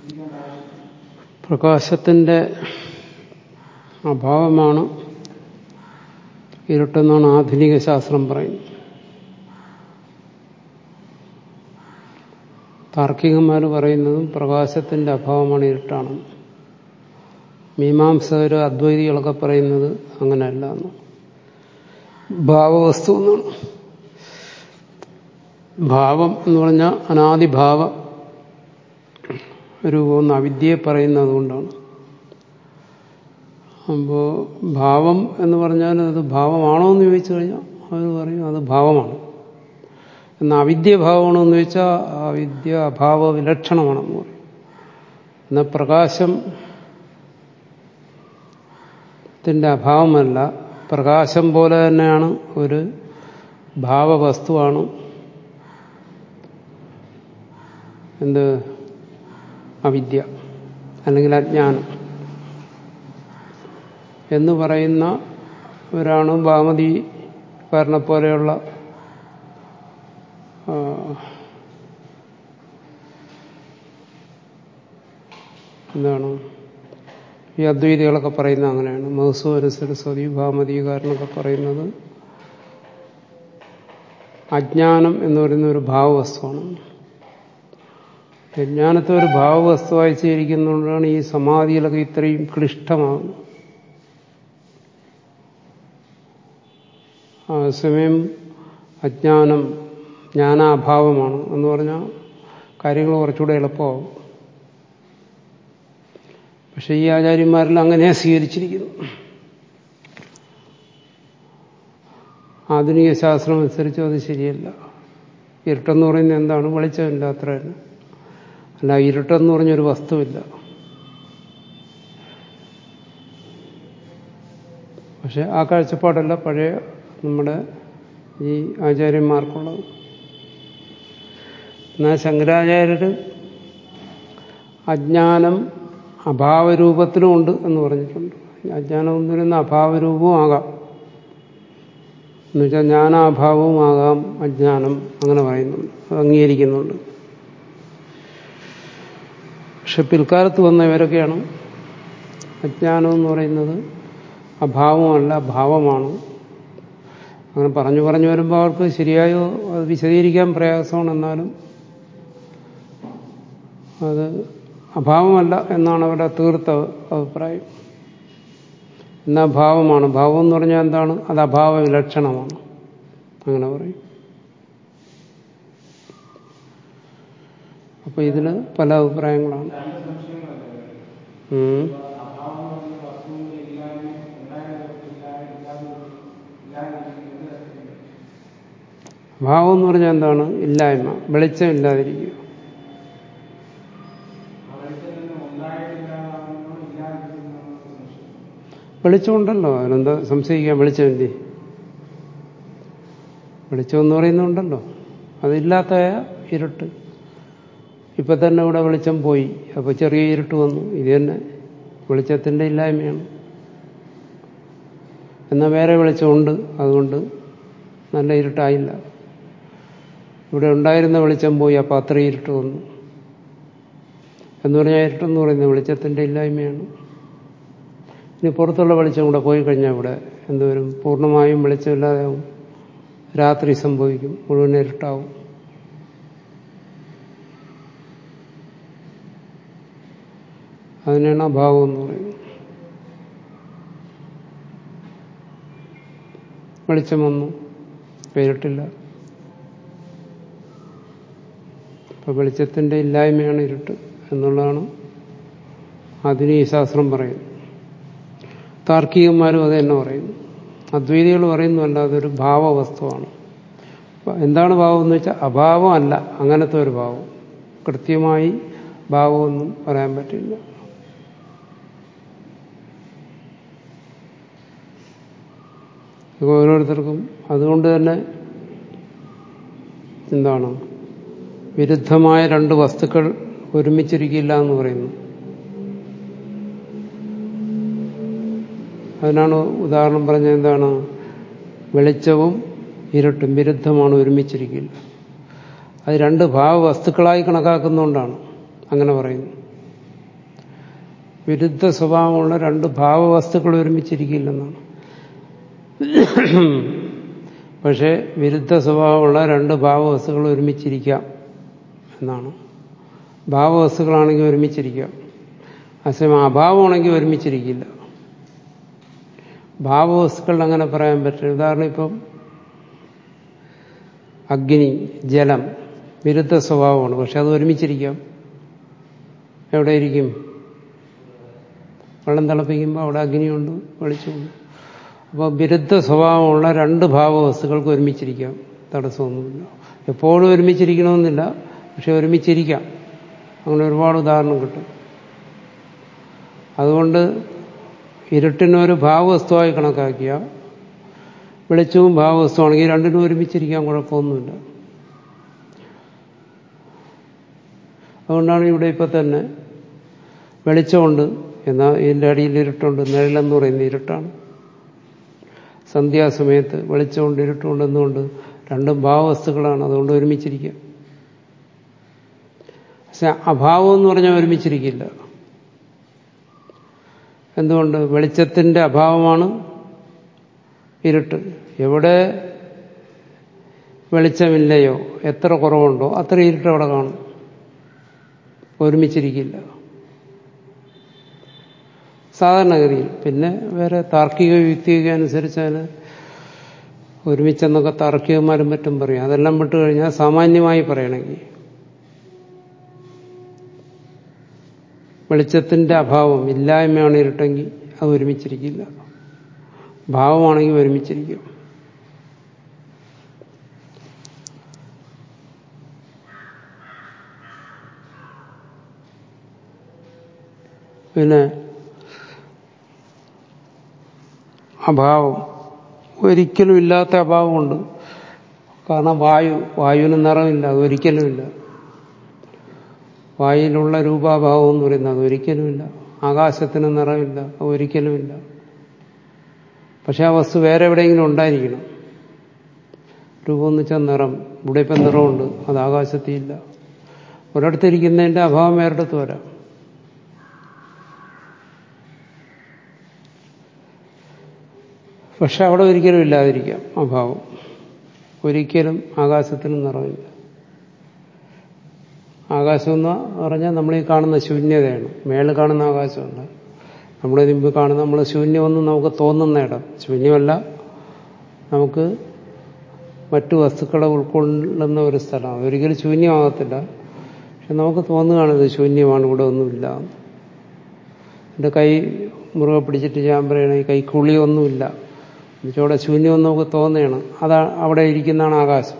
പ്രകാശത്തിന്റെ അഭാവമാണ് ഇരുട്ടെന്നാണ് ആധുനിക ശാസ്ത്രം പറയുന്നത് താർക്കികന്മാർ പറയുന്നതും പ്രകാശത്തിന്റെ അഭാവമാണ് ഇരുട്ടാണ് മീമാംസകർ അദ്വൈതികളൊക്കെ പറയുന്നത് അങ്ങനെയല്ല എന്ന് ഭാവവസ്തു എന്നാണ് ഭാവം എന്ന് പറഞ്ഞാൽ അനാദിഭാവ രൂപം അവിദ്യയെ പറയുന്നത് കൊണ്ടാണ് അപ്പോൾ ഭാവം എന്ന് പറഞ്ഞാൽ അത് ഭാവമാണോ എന്ന് ചോദിച്ചു കഴിഞ്ഞാൽ അവർ പറയും അത് ഭാവമാണ് എന്നാൽ അവിദ്യ ഭാവമാണോ എന്ന് ചോദിച്ചാൽ അവിദ്യ അഭാവ വിലക്ഷണമാണെന്ന് പറയും എന്നാൽ പ്രകാശം ത്തിന്റെ അഭാവമല്ല പ്രകാശം പോലെ തന്നെയാണ് ഒരു ഭാവവസ്തുവാണ് എന്ത് അവിദ്യ അല്ലെങ്കിൽ അജ്ഞാനം എന്ന് പറയുന്ന ഒരാണ് ഭാമതിക്കാരനെ പോലെയുള്ള എന്താണ് ഈ അദ്വൈതികളൊക്കെ പറയുന്നത് അങ്ങനെയാണ് മഹസൂര സരസ്വതി ഭാമതികാരനൊക്കെ പറയുന്നത് അജ്ഞാനം എന്ന് പറയുന്ന ഒരു ഭാവവസ്തുവാണ് വിജ്ഞാനത്തെ ഒരു ഭാവവസ്തുവായി സ്വീകരിക്കുന്നതുകൊണ്ടാണ് ഈ സമാധിയിലൊക്കെ ഇത്രയും ക്ലിഷ്ടമാകുന്നത് സമയം അജ്ഞാനം ജ്ഞാനാഭാവമാണ് എന്ന് പറഞ്ഞാൽ കാര്യങ്ങൾ കുറച്ചുകൂടെ എളുപ്പമാവും പക്ഷെ ഈ ആചാര്യന്മാരെല്ലാം അങ്ങനെയാണ് സ്വീകരിച്ചിരിക്കുന്നു ആധുനിക ശാസ്ത്രം അനുസരിച്ച് അത് ശരിയല്ല ഇരുട്ടെന്ന് പറയുന്നത് എന്താണ് വെളിച്ചമില്ല അത്ര തന്നെ അല്ല ഇരുട്ടെന്ന് പറഞ്ഞൊരു വസ്തുവില്ല പക്ഷെ ആ കാഴ്ചപ്പാടല്ല പഴയ നമ്മുടെ ഈ ആചാര്യന്മാർക്കുള്ളത് എന്നാൽ ശങ്കരാചാര്യർ അജ്ഞാനം അഭാവരൂപത്തിലുമുണ്ട് എന്ന് പറഞ്ഞിട്ടുണ്ട് അജ്ഞാനം എന്ന് പറയുന്ന അഭാവരൂപവും ആകാം എന്നുവെച്ചാൽ ജ്ഞാനാഭാവവും ആകാം അജ്ഞാനം അങ്ങനെ പറയുന്നുണ്ട് അംഗീകരിക്കുന്നുണ്ട് പക്ഷെ പിൽക്കാലത്ത് വന്ന ഇവരൊക്കെയാണ് അജ്ഞാനം എന്ന് പറയുന്നത് അഭാവമല്ല ഭാവമാണ് അങ്ങനെ പറഞ്ഞു പറഞ്ഞു വരുമ്പോൾ അവർക്ക് ശരിയായോ അത് വിശദീകരിക്കാൻ പ്രയാസമാണ് എന്നാലും അത് അഭാവമല്ല എന്നാണ് അവരുടെ തീർത്ത അഭിപ്രായം എന്നാൽ ഭാവമാണ് ഭാവം എന്ന് പറഞ്ഞാൽ എന്താണ് അത് അഭാവ വിലക്ഷണമാണ് അങ്ങനെ പറയും അപ്പൊ ഇതിന് പല അഭിപ്രായങ്ങളാണ് ഭാവം എന്ന് പറഞ്ഞാൽ എന്താണ് ഇല്ലായ്മ വെളിച്ചം ഇല്ലാതിരിക്കുക വെളിച്ചമുണ്ടല്ലോ അതിനെന്താ സംശയിക്കാൻ വെളിച്ചമില്ലേ വെളിച്ചം എന്ന് പറയുന്നുണ്ടല്ലോ അതില്ലാത്ത ഇരുട്ട് ഇപ്പൊ തന്നെ ഇവിടെ വെളിച്ചം പോയി അപ്പൊ ചെറിയ ഇരുട്ട് വന്നു ഇത് തന്നെ വെളിച്ചത്തിന്റെ ഇല്ലായ്മയാണ് എന്നാൽ വേറെ വെളിച്ചമുണ്ട് അതുകൊണ്ട് നല്ല ഇരുട്ടായില്ല ഇവിടെ ഉണ്ടായിരുന്ന വെളിച്ചം പോയി അപ്പോൾ അത്ര ഇരുട്ട് വന്നു എന്ന് പറഞ്ഞാൽ ഇരുട്ടെന്ന് പറയുന്നത് വെളിച്ചത്തിന്റെ ഇല്ലായ്മയാണ് ഇനി പുറത്തുള്ള വെളിച്ചം കൂടെ പോയി കഴിഞ്ഞാൽ ഇവിടെ എന്തോരും പൂർണ്ണമായും വെളിച്ചമില്ലാതെയാവും രാത്രി സംഭവിക്കും മുഴുവൻ ഇരുട്ടാവും അതിനാണ് അഭാവം എന്ന് പറയുന്നത് വെളിച്ചം വന്നു പേരിട്ടില്ല അപ്പൊ വെളിച്ചത്തിന്റെ ഇല്ലായ്മയാണ് ഇരുട്ട് എന്നുള്ളതാണ് ആധുനിക ശാസ്ത്രം പറയുന്നത് താർക്കികന്മാരും അത് തന്നെ പറയുന്നു അദ്വൈതികൾ പറയുന്നതല്ല അതൊരു ഭാവവസ്തുവാണ് എന്താണ് ഭാവം എന്ന് വെച്ചാൽ അഭാവമല്ല അങ്ങനത്തെ ഒരു ഭാവം കൃത്യമായി ഭാവമൊന്നും പറയാൻ പറ്റില്ല ഓരോരുത്തർക്കും അതുകൊണ്ട് തന്നെ എന്താണ് വിരുദ്ധമായ രണ്ട് വസ്തുക്കൾ ഒരുമിച്ചിരിക്കില്ല എന്ന് പറയുന്നു അതിനാണ് ഉദാഹരണം പറഞ്ഞത് എന്താണ് വെളിച്ചവും ഇരുട്ടും വിരുദ്ധമാണ് ഒരുമിച്ചിരിക്കില്ല അത് രണ്ട് ഭാവവസ്തുക്കളായി കണക്കാക്കുന്നതുകൊണ്ടാണ് അങ്ങനെ പറയുന്നത് വിരുദ്ധ സ്വഭാവമുള്ള രണ്ട് ഭാവവസ്തുക്കൾ ഒരുമിച്ചിരിക്കില്ലെന്നാണ് പക്ഷേ വിരുദ്ധ സ്വഭാവമുള്ള രണ്ട് ഭാവവസ്തുക്കൾ ഒരുമിച്ചിരിക്കാം എന്നാണ് ഭാവവസ്തുക്കളാണെങ്കിൽ ഒരുമിച്ചിരിക്കാം അസമയം അഭാവമാണെങ്കിൽ ഒരുമിച്ചിരിക്കില്ല ഭാവവസ്തുക്കൾ അങ്ങനെ പറയാൻ പറ്റില്ല ഉദാഹരണം ഇപ്പം അഗ്നി ജലം വിരുദ്ധ സ്വഭാവമാണ് പക്ഷെ അത് ഒരുമിച്ചിരിക്കാം എവിടെയിരിക്കും വെള്ളം തിളപ്പിക്കുമ്പോൾ അവിടെ അഗ്നിയുണ്ട് വെളിച്ചമുണ്ട് അപ്പോൾ വിരുദ്ധ സ്വഭാവമുള്ള രണ്ട് ഭാവവസ്തുക്കൾക്ക് ഒരുമിച്ചിരിക്കാം തടസ്സമൊന്നുമില്ല എപ്പോഴും ഒരുമിച്ചിരിക്കണമെന്നില്ല പക്ഷെ ഒരുമിച്ചിരിക്കാം അങ്ങനെ ഒരുപാട് ഉദാഹരണം കിട്ടും അതുകൊണ്ട് ഇരുട്ടിനൊരു ഭാവവസ്തുവായി കണക്കാക്കിയ വെളിച്ചവും ഭാവവസ്തുവാണെങ്കിൽ രണ്ടിനും ഒരുമിച്ചിരിക്കാൻ കുഴപ്പമൊന്നുമില്ല അതുകൊണ്ടാണ് ഇവിടെ ഇപ്പം തന്നെ വെളിച്ചമുണ്ട് എന്നാൽ ഇതിൻ്റെ അടിയിൽ ഇരുട്ടുണ്ട് നിഴലെന്ന് പറയുന്ന ഇരുട്ടാണ് സന്ധ്യാസമയത്ത് വെളിച്ചമുണ്ട് ഇരുട്ടുണ്ടെന്നുകൊണ്ട് രണ്ടും ഭാവവസ്തുക്കളാണ് അതുകൊണ്ട് ഒരുമിച്ചിരിക്കുക പക്ഷെ അഭാവം എന്ന് പറഞ്ഞാൽ ഒരുമിച്ചിരിക്കില്ല എന്തുകൊണ്ട് വെളിച്ചത്തിന്റെ അഭാവമാണ് ഇരുട്ട് എവിടെ വെളിച്ചമില്ലയോ എത്ര കുറവുണ്ടോ അത്ര ഇരുട്ട് അവിടെ കാണും ഒരുമിച്ചിരിക്കില്ല സാധാരണഗതിയിൽ പിന്നെ വേറെ താർക്കിക യുക്തിയൊക്കെ അനുസരിച്ചാൽ ഒരുമിച്ചെന്നൊക്കെ താർക്കികന്മാരും മറ്റും പറയും അതെല്ലാം വിട്ടു കഴിഞ്ഞാൽ സാമാന്യമായി പറയണമെങ്കിൽ വെളിച്ചത്തിന്റെ അഭാവം ഇല്ലായ്മയാണ് ഇരുട്ടെങ്കിൽ അത് ഒരുമിച്ചിരിക്കില്ല ഭാവമാണെങ്കിൽ ഒരുമിച്ചിരിക്കും പിന്നെ അഭാവം ഒരിക്കലും ഇല്ലാത്ത അഭാവമുണ്ട് കാരണം വായു വായുവിന് നിറമില്ല അത് ഒരിക്കലുമില്ല വായുവിലുള്ള രൂപാഭാവം എന്ന് പറയുന്നത് അത് ഒരിക്കലുമില്ല ആകാശത്തിന് നിറമില്ല അത് ഒരിക്കലുമില്ല പക്ഷെ ആ വസ്തു വേറെ എവിടെയെങ്കിലും ഉണ്ടായിരിക്കണം രൂപം എന്ന് വെച്ചാൽ നിറം ഇവിടെ ഇപ്പം നിറമുണ്ട് അത് ആകാശത്തില്ല ഒരിടത്തിരിക്കുന്നതിൻ്റെ അഭാവം വേറിടത്ത് വരാം പക്ഷെ അവിടെ ഒരിക്കലും ഇല്ലാതിരിക്കാം അഭാവം ഒരിക്കലും ആകാശത്തിന് നിറമില്ല ആകാശം എന്ന് പറഞ്ഞാൽ നമ്മൾ ഈ കാണുന്ന ശൂന്യതയാണ് മേളിൽ കാണുന്ന ആകാശമല്ല നമ്മുടെ മുമ്പ് കാണുന്ന നമ്മൾ ശൂന്യമെന്ന് നമുക്ക് തോന്നുന്ന ഇടം ശൂന്യമല്ല നമുക്ക് മറ്റു വസ്തുക്കളെ ഉൾക്കൊള്ളുന്ന ഒരു സ്ഥലമാണ് ഒരിക്കലും ശൂന്യമാകത്തില്ല പക്ഷെ നമുക്ക് തോന്നുകയാണ് ഇത് ശൂന്യമാണ് ഇവിടെ ഒന്നുമില്ല എൻ്റെ കൈ മുറുകെ പിടിച്ചിട്ട് ഞാൻ പറയണ ഈ കൈക്കുള്ളിയൊന്നുമില്ല എന്നുവെച്ചവിടെ ശൂന്യമെന്ന് നമുക്ക് തോന്നുകയാണ് അതാ അവിടെ ഇരിക്കുന്നതാണ് ആകാശം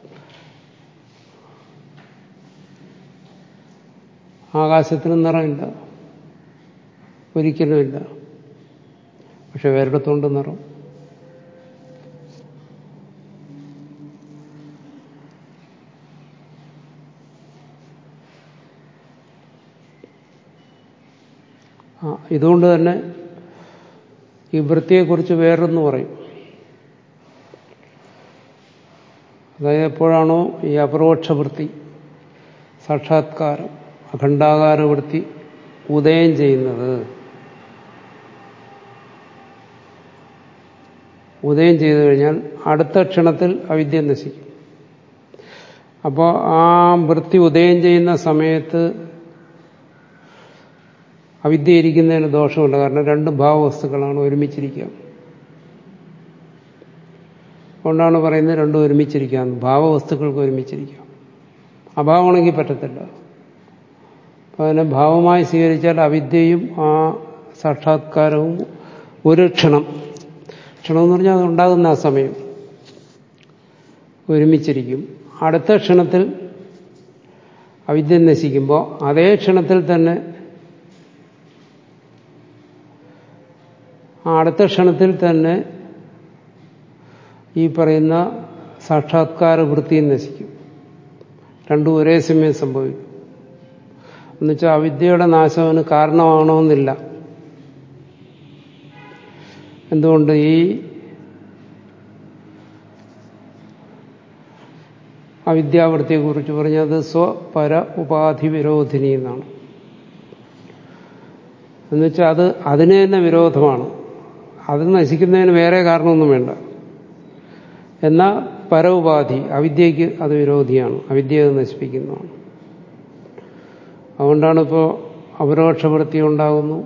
ആകാശത്തിന് നിറമില്ല ഒരിക്കലുമില്ല പക്ഷെ വേറിടത്തുണ്ട് നിറം ആ ഇതുകൊണ്ട് തന്നെ ഈ വൃത്തിയെക്കുറിച്ച് വേറൊന്ന് പറയും അതായത് എപ്പോഴാണോ ഈ അപരോക്ഷ വൃത്തി സാക്ഷാത്കാരം അഖണ്ഡാകാര വൃത്തി ഉദയം ചെയ്യുന്നത് ഉദയം ചെയ്തു കഴിഞ്ഞാൽ അടുത്ത ക്ഷണത്തിൽ അവിദ്യ നശിക്കും അപ്പോൾ ആ വൃത്തി ഉദയം ചെയ്യുന്ന സമയത്ത് അവിദ്യ ഇരിക്കുന്നതിന് ദോഷമുണ്ട് കാരണം രണ്ട് ഭാവവസ്തുക്കളാണ് ഒരുമിച്ചിരിക്കുക അതുകൊണ്ടാണ് പറയുന്നത് രണ്ടും ഒരുമിച്ചിരിക്കാം ഭാവവസ്തുക്കൾക്ക് ഒരുമിച്ചിരിക്കാം അഭാവമാണെങ്കിൽ പറ്റത്തില്ല അപ്പം അതിനെ ഭാവമായി സ്വീകരിച്ചാൽ അവിദ്യയും ആ സാക്ഷാത്കാരവും ഒരു ക്ഷണം ക്ഷണം എന്ന് പറഞ്ഞാൽ അതുണ്ടാകുന്ന ആ സമയം ഒരുമിച്ചിരിക്കും അടുത്ത ക്ഷണത്തിൽ അവിദ്യ നശിക്കുമ്പോൾ അതേ ക്ഷണത്തിൽ തന്നെ ആ അടുത്ത ക്ഷണത്തിൽ തന്നെ ഈ പറയുന്ന സാക്ഷാത്കാര വൃത്തിയും നശിക്കും രണ്ടും ഒരേ സമയം സംഭവിക്കും എന്നുവെച്ചാൽ അവിദ്യയുടെ നാശത്തിന് കാരണമാകണമെന്നില്ല എന്തുകൊണ്ട് ഈ അവിദ്യാവൃത്തിയെക്കുറിച്ച് പറഞ്ഞത് സ്വപര ഉപാധി വിരോധിനി എന്നാണ് എന്നുവെച്ചാൽ അത് അതിന് തന്നെ വിരോധമാണ് അത് നശിക്കുന്നതിന് വേറെ കാരണമൊന്നും വേണ്ട എന്നാൽ പരോപാധി അവിദ്യയ്ക്ക് അത് വിരോധിയാണ് അവിദ്യ അത് നശിപ്പിക്കുന്നതാണ് അതുകൊണ്ടാണ് ഇപ്പോൾ അപരോക്ഷവൃത്തി ഉണ്ടാകുന്നു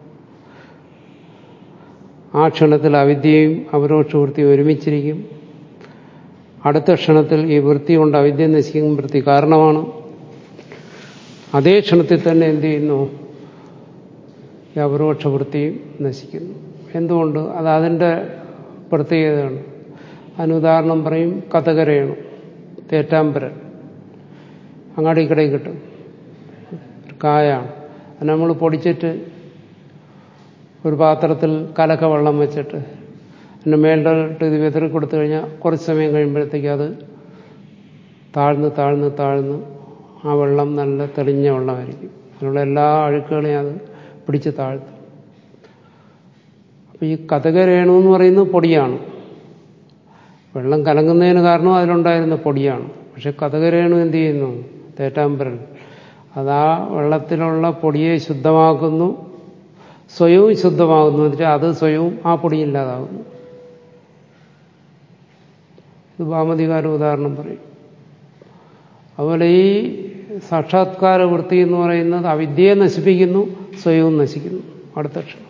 ആ ക്ഷണത്തിൽ അവിദ്യയും അപരോക്ഷവൃത്തിയും ഒരുമിച്ചിരിക്കും അടുത്ത ക്ഷണത്തിൽ ഈ വൃത്തി കൊണ്ട് അവിദ്യ നശിക്കും വൃത്തി കാരണമാണ് അതേ ക്ഷണത്തിൽ തന്നെ എന്ത് ചെയ്യുന്നു ഈ അപരോക്ഷ വൃത്തിയും നശിക്കുന്നു എന്തുകൊണ്ട് അത് അതിൻ്റെ പ്രത്യേകതയാണ് അതിനുദാഹരണം പറയും കഥകരയാണ് തേറ്റാമ്പരൻ അങ്ങാടിക്കടയിൽ കിട്ടും കായാണ് അത് നമ്മൾ പൊടിച്ചിട്ട് ഒരു പാത്രത്തിൽ കലക്ക വെള്ളം വെച്ചിട്ട് അതിൻ്റെ മേളിലോട്ട് ഇത് വിതറി കൊടുത്തു കഴിഞ്ഞാൽ കുറച്ച് സമയം കഴിയുമ്പോഴത്തേക്ക് അത് താഴ്ന്ന് താഴ്ന്ന് താഴ്ന്ന് ആ വെള്ളം നല്ല തെളിഞ്ഞ വെള്ളമായിരിക്കും അതിനുള്ള എല്ലാ അഴുക്കുകളെയും അത് പിടിച്ച് താഴ്ത്തും അപ്പം ഈ കഥകരേണു എന്ന് പറയുന്നത് പൊടിയാണ് വെള്ളം കലങ്ങുന്നതിന് കാരണം അതിലുണ്ടായിരുന്ന പൊടിയാണ് പക്ഷെ കഥകരേണു എന്ത് ചെയ്യുന്നു തേറ്റാമ്പരൽ അത് ആ വെള്ളത്തിലുള്ള പൊടിയെ ശുദ്ധമാക്കുന്നു സ്വയവും ശുദ്ധമാകുന്നു എന്നിട്ട് അത് സ്വയവും ആ പൊടിയില്ലാതാകുന്നു ഇത് ഭാമതികാര ഉദാഹരണം പറയും അതുപോലെ ഈ സാക്ഷാത്കാര വൃത്തി എന്ന് പറയുന്നത് അവിദ്യയെ നശിപ്പിക്കുന്നു സ്വയവും നശിക്കുന്നു അടുത്ത ക്ഷണം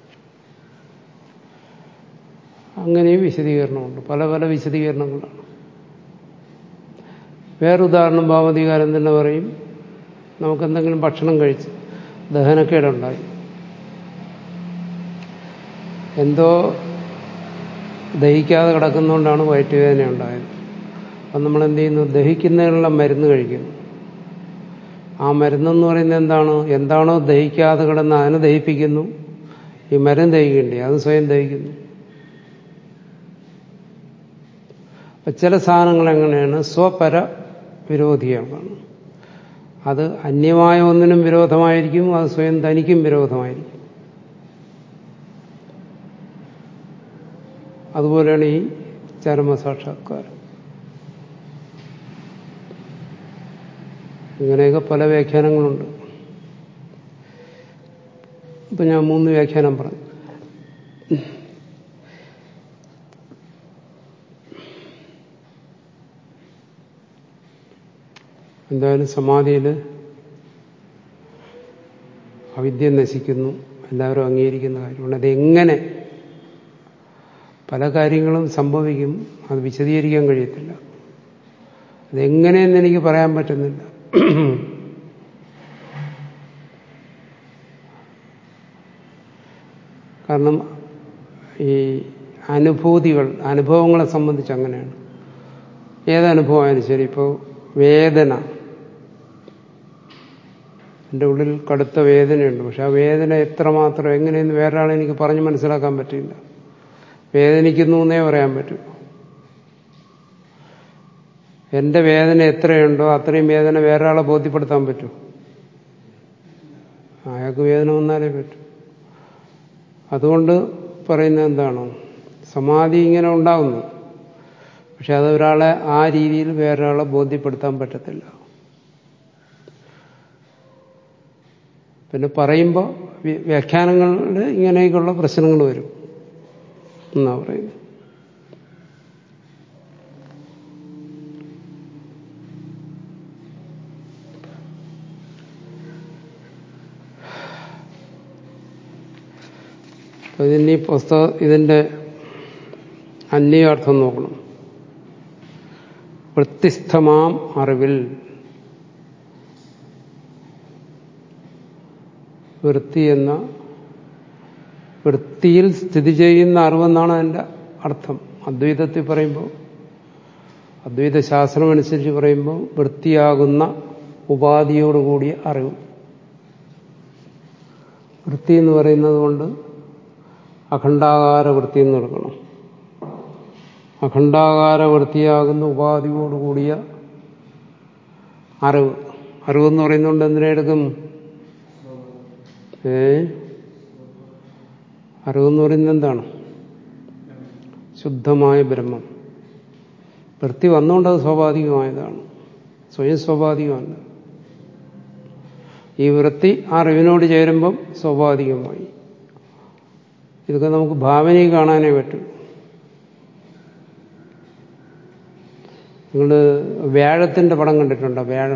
അങ്ങനെയും വിശദീകരണമുണ്ട് പല പല വിശദീകരണങ്ങളാണ് വേറൊരുദാഹരണം ഭാവതികാരം തന്നെ പറയും നമുക്കെന്തെങ്കിലും ഭക്ഷണം കഴിച്ച് ദഹനക്കേടുണ്ടായി എന്തോ ദഹിക്കാതെ കിടക്കുന്നതുകൊണ്ടാണ് വയറ്റുവേദന ഉണ്ടായത് അപ്പം നമ്മൾ എന്ത് ചെയ്യുന്നു ദഹിക്കുന്നതിനുള്ള മരുന്ന് കഴിക്കുന്നു ആ മരുന്നെന്ന് പറയുന്നത് എന്താണ് എന്താണോ ദഹിക്കാതെ കിടന്ന് അതിനെ ദഹിപ്പിക്കുന്നു ഈ മരുന്ന് ദഹിക്കണ്ടേ അത് സ്വയം ദഹിക്കുന്നു അപ്പം ചില സാധനങ്ങൾ എങ്ങനെയാണ് സ്വപര വിരോധിയാണ് അത് അന്യമായ ഒന്നിനും വിരോധമായിരിക്കും അത് സ്വയം തനിക്കും വിരോധമായിരിക്കും അതുപോലെയാണ് ഈ ചരമസാക്ഷാത്കാരം ഇങ്ങനെയൊക്കെ പല വ്യാഖ്യാനങ്ങളുണ്ട് ഇപ്പൊ ഞാൻ മൂന്ന് വ്യാഖ്യാനം പറഞ്ഞു എന്തായാലും സമാധിയിൽ അവിദ്യ നശിക്കുന്നു എല്ലാവരും അംഗീകരിക്കുന്ന കാര്യമാണ് അതെങ്ങനെ പല കാര്യങ്ങളും സംഭവിക്കും അത് വിശദീകരിക്കാൻ കഴിയത്തില്ല അതെങ്ങനെയെന്ന് എനിക്ക് പറയാൻ പറ്റുന്നില്ല കാരണം ഈ അനുഭൂതികൾ അനുഭവങ്ങളെ സംബന്ധിച്ച് അങ്ങനെയാണ് ഏതനുഭവമായാലും ശരി ഇപ്പോൾ വേദന എൻ്റെ ഉള്ളിൽ കടുത്ത വേദനയുണ്ട് പക്ഷെ ആ വേദന എത്രമാത്രം എങ്ങനെയെന്ന് വേറെ ആളെ എനിക്ക് പറഞ്ഞ് മനസ്സിലാക്കാൻ പറ്റില്ല വേദനിക്കുന്നു എന്നേ പറയാൻ പറ്റൂ എന്റെ വേദന എത്രയുണ്ടോ അത്രയും വേദന വേറെ ആളെ ബോധ്യപ്പെടുത്താൻ പറ്റൂ അയാൾക്ക് വേദന വന്നാലേ പറ്റൂ അതുകൊണ്ട് പറയുന്നത് എന്താണോ സമാധി ഇങ്ങനെ ഉണ്ടാകുന്നു പക്ഷെ അത് ഒരാളെ ആ രീതിയിൽ വേറൊരാളെ ബോധ്യപ്പെടുത്താൻ പറ്റത്തില്ല പിന്നെ പറയുമ്പോൾ വ്യാഖ്യാനങ്ങളിൽ ഇങ്ങനെയൊക്കെയുള്ള പ്രശ്നങ്ങൾ വരും എന്നാ പറയുന്നത് അപ്പൊ ഇതിന്റെ ഈ പുസ്തക ഇതിന്റെ അന്യാർത്ഥം നോക്കണം വൃത്തിസ്ഥമാം അറിവിൽ വൃത്തി എന്ന വൃത്തിയിൽ സ്ഥിതി ചെയ്യുന്ന അറിവെന്നാണ് അതിൻ്റെ അർത്ഥം അദ്വൈതത്തിൽ പറയുമ്പോൾ അദ്വൈത ശാസ്ത്രമനുസരിച്ച് പറയുമ്പോൾ വൃത്തിയാകുന്ന ഉപാധിയോടുകൂടിയ അറിവ് വൃത്തി എന്ന് പറയുന്നത് കൊണ്ട് അഖണ്ഡാകാര വൃത്തി എന്ന് എടുക്കണം അഖണ്ഡാകാര വൃത്തിയാകുന്ന ഉപാധിയോടുകൂടിയ അറിവ് അറിവെന്ന് പറയുന്നതുകൊണ്ട് എന്തിനെടുക്കും ഏ അറിവെന്ന് പറയുന്നത് എന്താണ് ശുദ്ധമായ ബ്രഹ്മം വൃത്തി വന്നുകൊണ്ട് അത് സ്വാഭാവികമായതാണ് സ്വയം സ്വാഭാവികമല്ല ഈ വൃത്തി ആ അറിവിനോട് ചേരുമ്പം സ്വാഭാവികമായി ഇതൊക്കെ നമുക്ക് ഭാവനയിൽ കാണാനേ പറ്റും നിങ്ങൾ വ്യാഴത്തിന്റെ പടം കണ്ടിട്ടുണ്ടോ വ്യാഴം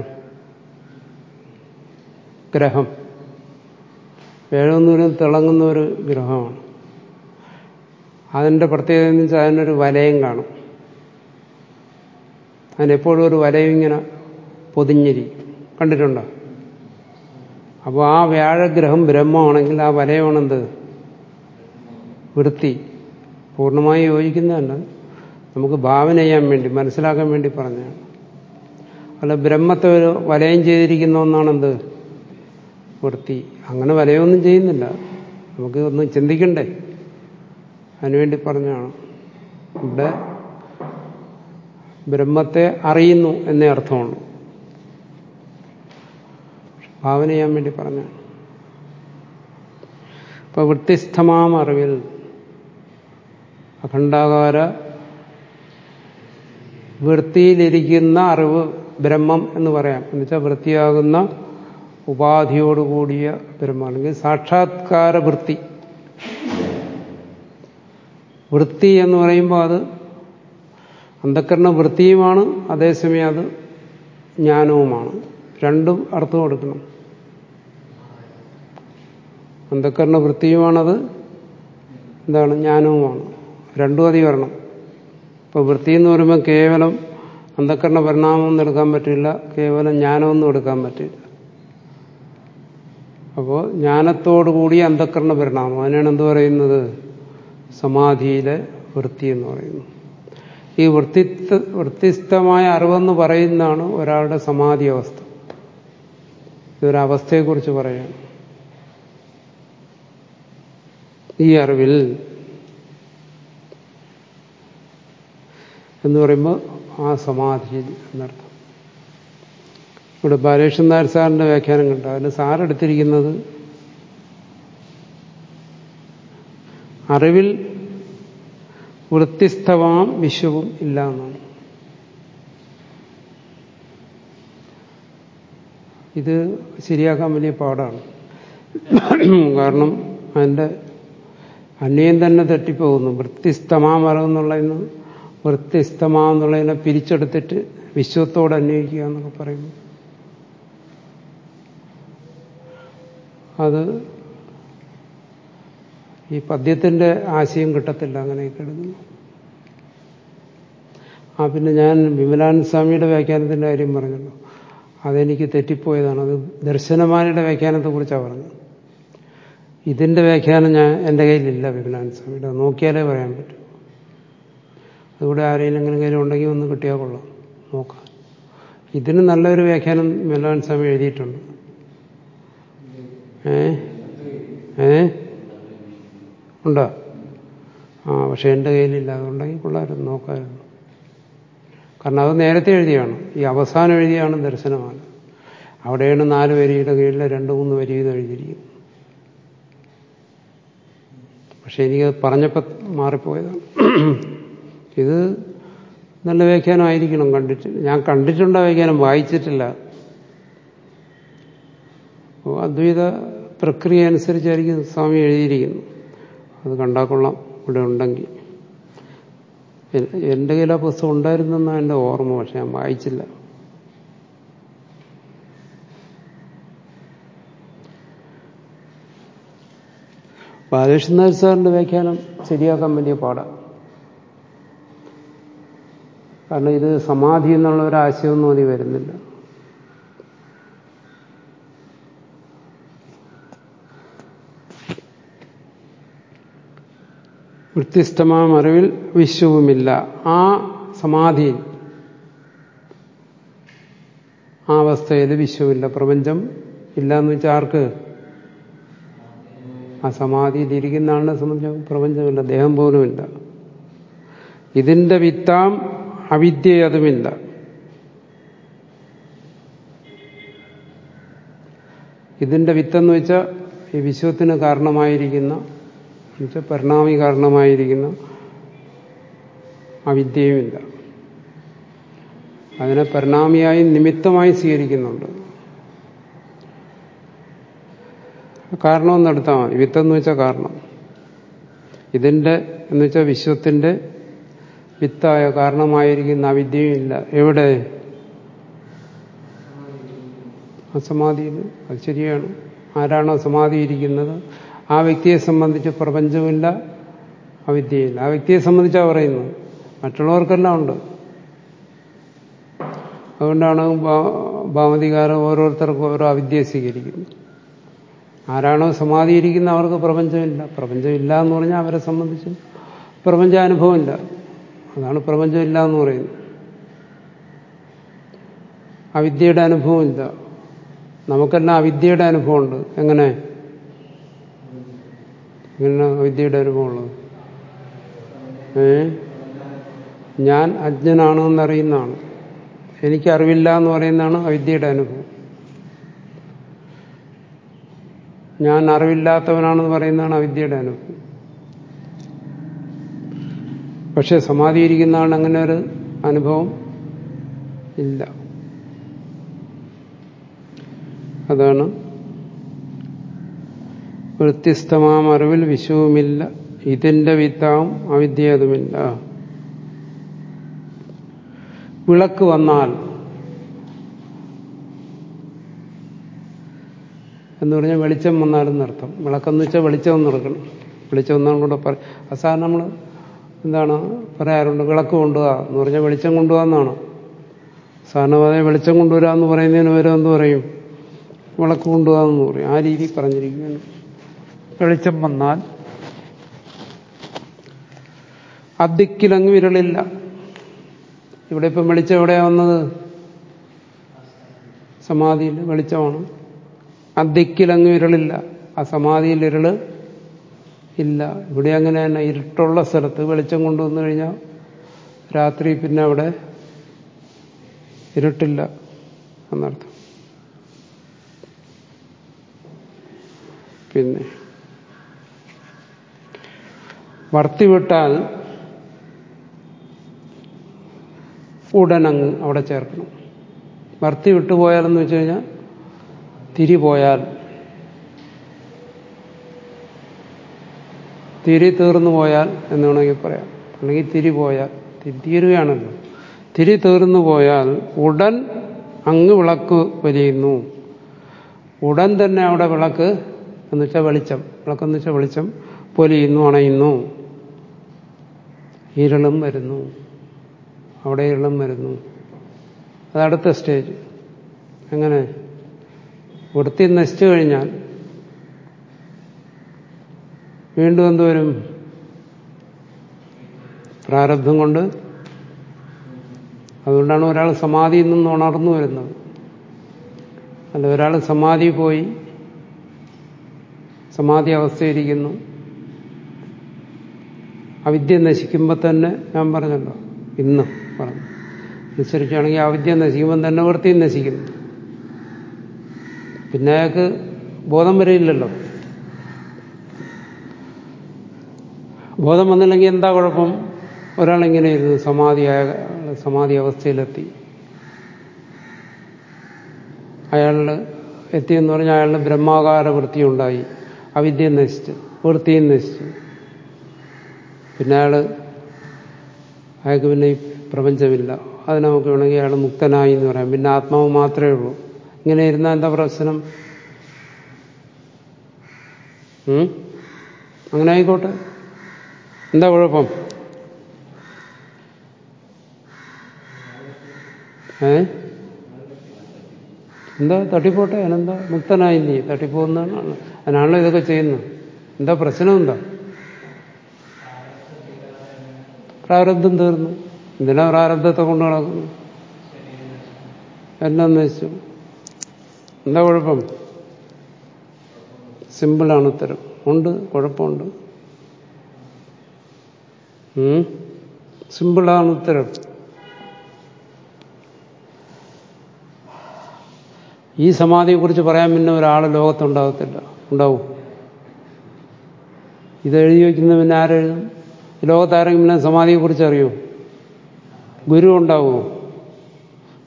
ഗ്രഹം വ്യാഴം എന്ന് പറയുന്നത് തിളങ്ങുന്ന ഒരു ഗ്രഹമാണ് അതിൻ്റെ പ്രത്യേകത എന്ന് വെച്ചാൽ അതിനൊരു വലയം കാണും അതിനെപ്പോഴും ഒരു വലയം ഇങ്ങനെ പൊതിഞ്ഞിരിക്കും കണ്ടിട്ടുണ്ടോ അപ്പോൾ ആ വ്യാഴഗ്രഹം ബ്രഹ്മമാണെങ്കിൽ ആ വലയമാണെന്ത് വൃത്തി പൂർണ്ണമായി യോജിക്കുന്നതല്ല നമുക്ക് ഭാവന ചെയ്യാൻ വേണ്ടി മനസ്സിലാക്കാൻ വേണ്ടി പറഞ്ഞതാണ് അല്ല ബ്രഹ്മത്തെ ഒരു വലയം ചെയ്തിരിക്കുന്ന ഒന്നാണെന്ത് വൃത്തി അങ്ങനെ വലയൊന്നും ചെയ്യുന്നില്ല നമുക്ക് ഒന്ന് ചിന്തിക്കണ്ടേ അതിനുവേണ്ടി പറഞ്ഞാണ് ഇവിടെ ബ്രഹ്മത്തെ അറിയുന്നു എന്നേ അർത്ഥമുള്ളൂ ഭാവന ചെയ്യാൻ വേണ്ടി പറഞ്ഞാണ് ഇപ്പൊ വൃത്തിസ്ഥമാം അറിവിൽ അഖണ്ഡാകാര വൃത്തിയിലിരിക്കുന്ന അറിവ് ബ്രഹ്മം എന്ന് പറയാം എന്നുവെച്ചാൽ വൃത്തിയാകുന്ന ഉപാധിയോടുകൂടിയ ബ്രഹ്മം അല്ലെങ്കിൽ സാക്ഷാത്കാര വൃത്തി വൃത്തി എന്ന് പറയുമ്പോൾ അത് അന്ധക്കരണ വൃത്തിയുമാണ് അതേസമയം അത് ജ്ഞാനവുമാണ് രണ്ടും അർത്ഥം കൊടുക്കണം അന്ധക്കരണ വൃത്തിയുമാണത് എന്താണ് ജ്ഞാനവുമാണ് രണ്ടും അതി വരണം ഇപ്പൊ വൃത്തി എന്ന് പറയുമ്പോൾ കേവലം അന്ധക്കരണ പരിണാമമൊന്നും എടുക്കാൻ പറ്റില്ല കേവലം ജ്ഞാനമൊന്നും എടുക്കാൻ പറ്റില്ല അപ്പോൾ ജ്ഞാനത്തോടുകൂടി അന്ധക്കരണ പരിണാമം അതിനാണ് എന്ത് പറയുന്നത് സമാധിയിലെ വൃത്തി എന്ന് പറയുന്നു ഈ വൃത്തിത്വ വൃത്തിസ്ഥമായ അറിവെന്ന് പറയുന്നതാണ് ഒരാളുടെ സമാധി അവസ്ഥ ഇതൊരവസ്ഥയെക്കുറിച്ച് പറയുകയാണ് ഈ അറിവിൽ എന്ന് പറയുമ്പോൾ ആ സമാധിയിൽ എന്നർത്ഥം ഇവിടെ ബാലകൃഷ്ണൻ നായർ സാറിന്റെ വ്യാഖ്യാനം കണ്ടു അതിന് സാറെടുത്തിരിക്കുന്നത് അറിവിൽ വൃത്തിസ്ഥവാം വിശ്വവും ഇല്ല എന്നാണ് ഇത് ശരിയാക്കാൻ വലിയ പാടാണ് കാരണം അതിൻ്റെ അന്യം തന്നെ തെറ്റിപ്പോകുന്നു വൃത്തിസ്തമാമറെന്നുള്ളതിന് വൃത്തിസ്തമാന്നുള്ളതിനെ പിരിച്ചെടുത്തിട്ട് വിശ്വത്തോട് അന്വയിക്കുക എന്നൊക്കെ പറയുന്നു അത് ഈ പദ്യത്തിന്റെ ആശയം കിട്ടത്തില്ല അങ്ങനെയൊക്കെ എടുക്കുന്നു ആ പിന്നെ ഞാൻ വിമലാനന്ദ സ്വാമിയുടെ വ്യാഖ്യാനത്തിന്റെ കാര്യം പറഞ്ഞല്ലോ അതെനിക്ക് തെറ്റിപ്പോയതാണ് അത് ദർശനമാലയുടെ വ്യാഖ്യാനത്തെ കുറിച്ചാണ് പറഞ്ഞത് ഇതിന്റെ വ്യാഖ്യാനം ഞാൻ എൻ്റെ കയ്യിലില്ല വിമലാനന്ദ സ്വാമിയുടെ നോക്കിയാലേ പറയാൻ പറ്റും അതുകൂടെ ആരെങ്കിലും എങ്ങനെ കാര്യം ഉണ്ടെങ്കിൽ ഒന്ന് കിട്ടിയാൽ കൊള്ളാം നോക്കാം ഇതിന് നല്ലൊരു വ്യാഖ്യാനം വിമലാനന്ദ സ്വാമി എഴുതിയിട്ടുണ്ട് ഏ ഏ ഉണ്ടോ ആ പക്ഷെ എൻ്റെ കയ്യിലില്ല അതുണ്ടെങ്കിൽ കൊള്ളാമായിരുന്നു നോക്കാമായിരുന്നു കാരണം അത് നേരത്തെ എഴുതിയാണ് ഈ അവസാനം എഴുതിയാണ് ദർശനമാണ് അവിടെയാണ് നാല് വരിയുടെ കീഴിൽ രണ്ട് മൂന്ന് വരി ഇത് എഴുതിയിരിക്കുന്നത് പക്ഷെ എനിക്ക് പറഞ്ഞപ്പോൾ മാറിപ്പോയതാണ് ഇത് നല്ല വ്യാഖ്യാനമായിരിക്കണം കണ്ടിട്ട് ഞാൻ കണ്ടിട്ടുണ്ട് വ്യാഖ്യാനം വായിച്ചിട്ടില്ല അദ്വൈത പ്രക്രിയ അനുസരിച്ചായിരിക്കും സ്വാമി എഴുതിയിരിക്കുന്നു അത് കണ്ടാൽ കൊള്ളാം ഇവിടെ ഉണ്ടെങ്കിൽ എൻ്റെ കയ്യിൽ ആ പുസ്തകം ഉണ്ടായിരുന്നെന്നാണ് എൻ്റെ ഓർമ്മ പക്ഷെ ഞാൻ വായിച്ചില്ല ബാലകൃഷ്ണൻ നായർ സാറിന്റെ വ്യാഖ്യാനം ശരിയാക്കാൻ വലിയ പാടാണ് കാരണം ഇത് സമാധി എന്നുള്ള ഒരു ആശയമൊന്നും അതി വരുന്നില്ല വൃത്തിസ്ഥമാം അറിവിൽ വിശ്വവുമില്ല ആ സമാധിയിൽ ആ അവസ്ഥയിൽ വിശ്വമില്ല പ്രപഞ്ചം ഇല്ല എന്ന് വെച്ചാൽ ആർക്ക് ആ സമാധിയിൽ ഇരിക്കുന്ന ആളിനെ സംബന്ധിച്ച് പ്രപഞ്ചമില്ല ദേഹം പോലുമില്ല ഇതിന്റെ വിത്താം അവിദ്യ അതുമില്ല ഇതിന്റെ വിത്തെന്ന് വെച്ചാൽ ഈ വിശ്വത്തിന് കാരണമായിരിക്കുന്ന എന്നുവെച്ചാൽ പരിണാമി കാരണമായിരിക്കുന്ന അവിദ്യയുമില്ല അതിനെ പരിണാമിയായി നിമിത്തമായി സ്വീകരിക്കുന്നുണ്ട് കാരണമെന്ന് എടുത്താൽ മതി വിത്തെന്ന് വെച്ചാൽ കാരണം ഇതിന്റെ എന്ന് വെച്ചാൽ വിശ്വത്തിന്റെ വിത്തായ കാരണമായിരിക്കുന്ന അവിദ്യയും ഇല്ല എവിടെ അസമാധിയിൽ അത് ശരിയാണ് ആരാണോ സമാധി ഇരിക്കുന്നത് ആ വ്യക്തിയെ സംബന്ധിച്ച് പ്രപഞ്ചമില്ല അവിദ്യയില്ല ആ വ്യക്തിയെ സംബന്ധിച്ചാണ് പറയുന്നത് മറ്റുള്ളവർക്കെല്ലാം ഉണ്ട് അതുകൊണ്ടാണ് ഭാമതികാരം ഓരോരുത്തർക്കും ഓരോ അവിദ്യ സ്വീകരിക്കുന്നത് ആരാണോ സമാധിയിരിക്കുന്ന അവർക്ക് പ്രപഞ്ചമില്ല പ്രപഞ്ചമില്ല എന്ന് പറഞ്ഞാൽ അവരെ സംബന്ധിച്ച് പ്രപഞ്ചാനുഭവമില്ല അതാണ് പ്രപഞ്ചമില്ല എന്ന് പറയുന്നത് അവിദ്യയുടെ അനുഭവമില്ല നമുക്കെല്ലാം അവിദ്യയുടെ അനുഭവമുണ്ട് എങ്ങനെ എങ്ങനെ അവിദ്യയുടെ അനുഭവമുള്ളത് ഏ ഞാൻ അജ്ഞനാണെന്നറിയുന്നതാണ് എനിക്ക് അറിവില്ല എന്ന് പറയുന്നതാണ് അവിദ്യയുടെ അനുഭവം ഞാൻ അറിവില്ലാത്തവനാണെന്ന് പറയുന്നതാണ് അവിദ്യയുടെ അനുഭവം പക്ഷെ സമാധിയിരിക്കുന്ന ആളിന് അങ്ങനെ ഒരു അനുഭവം ഇല്ല അതാണ് വ്യത്യസ്തമാം അറിവിൽ വിശ്വവുമില്ല ഇതിന്റെ വിത്താവും അവിദ്യ വിളക്ക് വന്നാൽ എന്ന് പറഞ്ഞാൽ വെളിച്ചം വന്നാലും അർത്ഥം വിളക്കെന്ന് വെച്ചാൽ വെളിച്ചം നടക്കണം വെളിച്ചം ഒന്നാണ് കൂടെ പറ അവസാനം നമ്മൾ എന്താണ് പറയാറുണ്ട് വിളക്ക് കൊണ്ടുപോകാ എന്ന് പറഞ്ഞാൽ വെളിച്ചം കൊണ്ടുപോകാന്നാണ് സാധാരണ വെളിച്ചം കൊണ്ടുവരാ എന്ന് പറയുന്നതിന് വരെ എന്ത് പറയും വിളക്ക് കൊണ്ടുപോകാമെന്ന് പറയും ആ രീതി പറഞ്ഞിരിക്കുകയാണ് വെളിച്ചം വന്നാൽ അദിക്കിലങ്ങ് വിരളില്ല ഇവിടെ ഇപ്പം വെളിച്ചം എവിടെയാ വന്നത് സമാധിയിൽ വെളിച്ചമാണ് അദിക്കിലങ്ങ് വിരളില്ല ആ സമാധിയിൽ ഇരുള് ഇല്ല ഇവിടെ അങ്ങനെ തന്നെ ഇരുട്ടുള്ള സ്ഥലത്ത് വെളിച്ചം കൊണ്ടുവന്നു കഴിഞ്ഞാൽ രാത്രി പിന്നെ അവിടെ ഇരുട്ടില്ല എന്നർത്ഥം പിന്നെ വർത്തിവിട്ടാൽ ഉടനങ്ങ് അവിടെ ചേർക്കണം വർത്തി വിട്ടുപോയാലെന്ന് വെച്ച് കഴിഞ്ഞാൽ തിരി പോയാൽ തിരി തീർന്നു പോയാൽ എന്ന് വേണമെങ്കിൽ പറയാം അല്ലെങ്കിൽ തിരി പോയാൽ തിരി തീരുകയാണല്ലോ തിരി തീർന്നു പോയാൽ ഉടൻ അങ്ങ് വിളക്ക് വലിയുന്നു ഉടൻ തന്നെ അവിടെ വിളക്ക് എന്ന് വെച്ചാൽ വെളിച്ചം വിളക്കെന്ന് വെച്ചാൽ വെളിച്ചം പൊലിയുന്നു അണയുന്നു ഇരുളും വരുന്നു അവിടെ ഇരുളും വരുന്നു അതടുത്ത സ്റ്റേജ് എങ്ങനെ വൃത്തി നശിച്ചു കഴിഞ്ഞാൽ വീണ്ടും എന്തുവരും പ്രാരബ്ധം കൊണ്ട് അതുകൊണ്ടാണ് ഒരാൾ സമാധിയിൽ നിന്ന് ഉണർന്നു വരുന്നത് അല്ല ഒരാൾ സമാധി പോയി സമാധി അവസ്ഥയിരിക്കുന്നു അവിദ്യ നശിക്കുമ്പോൾ തന്നെ ഞാൻ പറഞ്ഞല്ലോ ഇന്ന് പറഞ്ഞു അനുസരിച്ചാണെങ്കിൽ അവിദ്യ നശിക്കുമ്പോൾ തന്നെ വൃത്തിയും നശിക്കുന്നു പിന്നെ അയാൾക്ക് ബോധം വരെയില്ലല്ലോ ബോധം വന്നില്ലെങ്കിൽ എന്താ കുഴപ്പം ഒരാളിങ്ങനെ ഇരുന്നു സമാധിയായ സമാധി അവസ്ഥയിലെത്തി അയാളിൽ എത്തിയെന്ന് പറഞ്ഞാൽ അയാളുടെ ബ്രഹ്മാകാര വൃത്തി ഉണ്ടായി അവിദ്യ നശിച്ചു വൃത്തിയും നശിച്ചു പിന്നെ അയാള് അയാൾക്ക് പിന്നെ ഈ പ്രപഞ്ചമില്ല അത് നമുക്ക് വേണമെങ്കിൽ അയാൾ മുക്തനായി എന്ന് പറയാം പിന്നെ ആത്മാവ് മാത്രമേ ഉള്ളൂ ഇങ്ങനെ ഇരുന്നാൽ എന്താ പ്രശ്നം അങ്ങനെ ആയിക്കോട്ടെ എന്താ കുഴപ്പം ഏ എന്താ തട്ടിപ്പോട്ടെ അതിനെന്താ മുക്തനായി നീ തട്ടിപ്പോകുന്നതാണ് അതിനാണല്ലോ ഇതൊക്കെ ചെയ്യുന്നത് എന്താ പ്രശ്നം എന്താ പ്രാരബ്ധം തീർന്നു എന്തിനാ പ്രാരബ്ധത്തെ കൊണ്ട് നടക്കുന്നു എല്ലാം നശിച്ചു എന്താ കുഴപ്പം സിമ്പിളാണ് ഉത്തരം ഉണ്ട് കുഴപ്പമുണ്ട് സിമ്പിളാണ് ഉത്തരം ഈ സമാധിയെക്കുറിച്ച് പറയാൻ പിന്നെ ഒരാൾ ലോകത്തുണ്ടാകത്തില്ല ഉണ്ടാവും ഇത് എഴുതി വയ്ക്കുന്ന പിന്നെ ആരെഴുതും ലോകത്താരെങ്കിലും സമാധിയെക്കുറിച്ച് അറിയൂ ഗുരു ഉണ്ടാവുമോ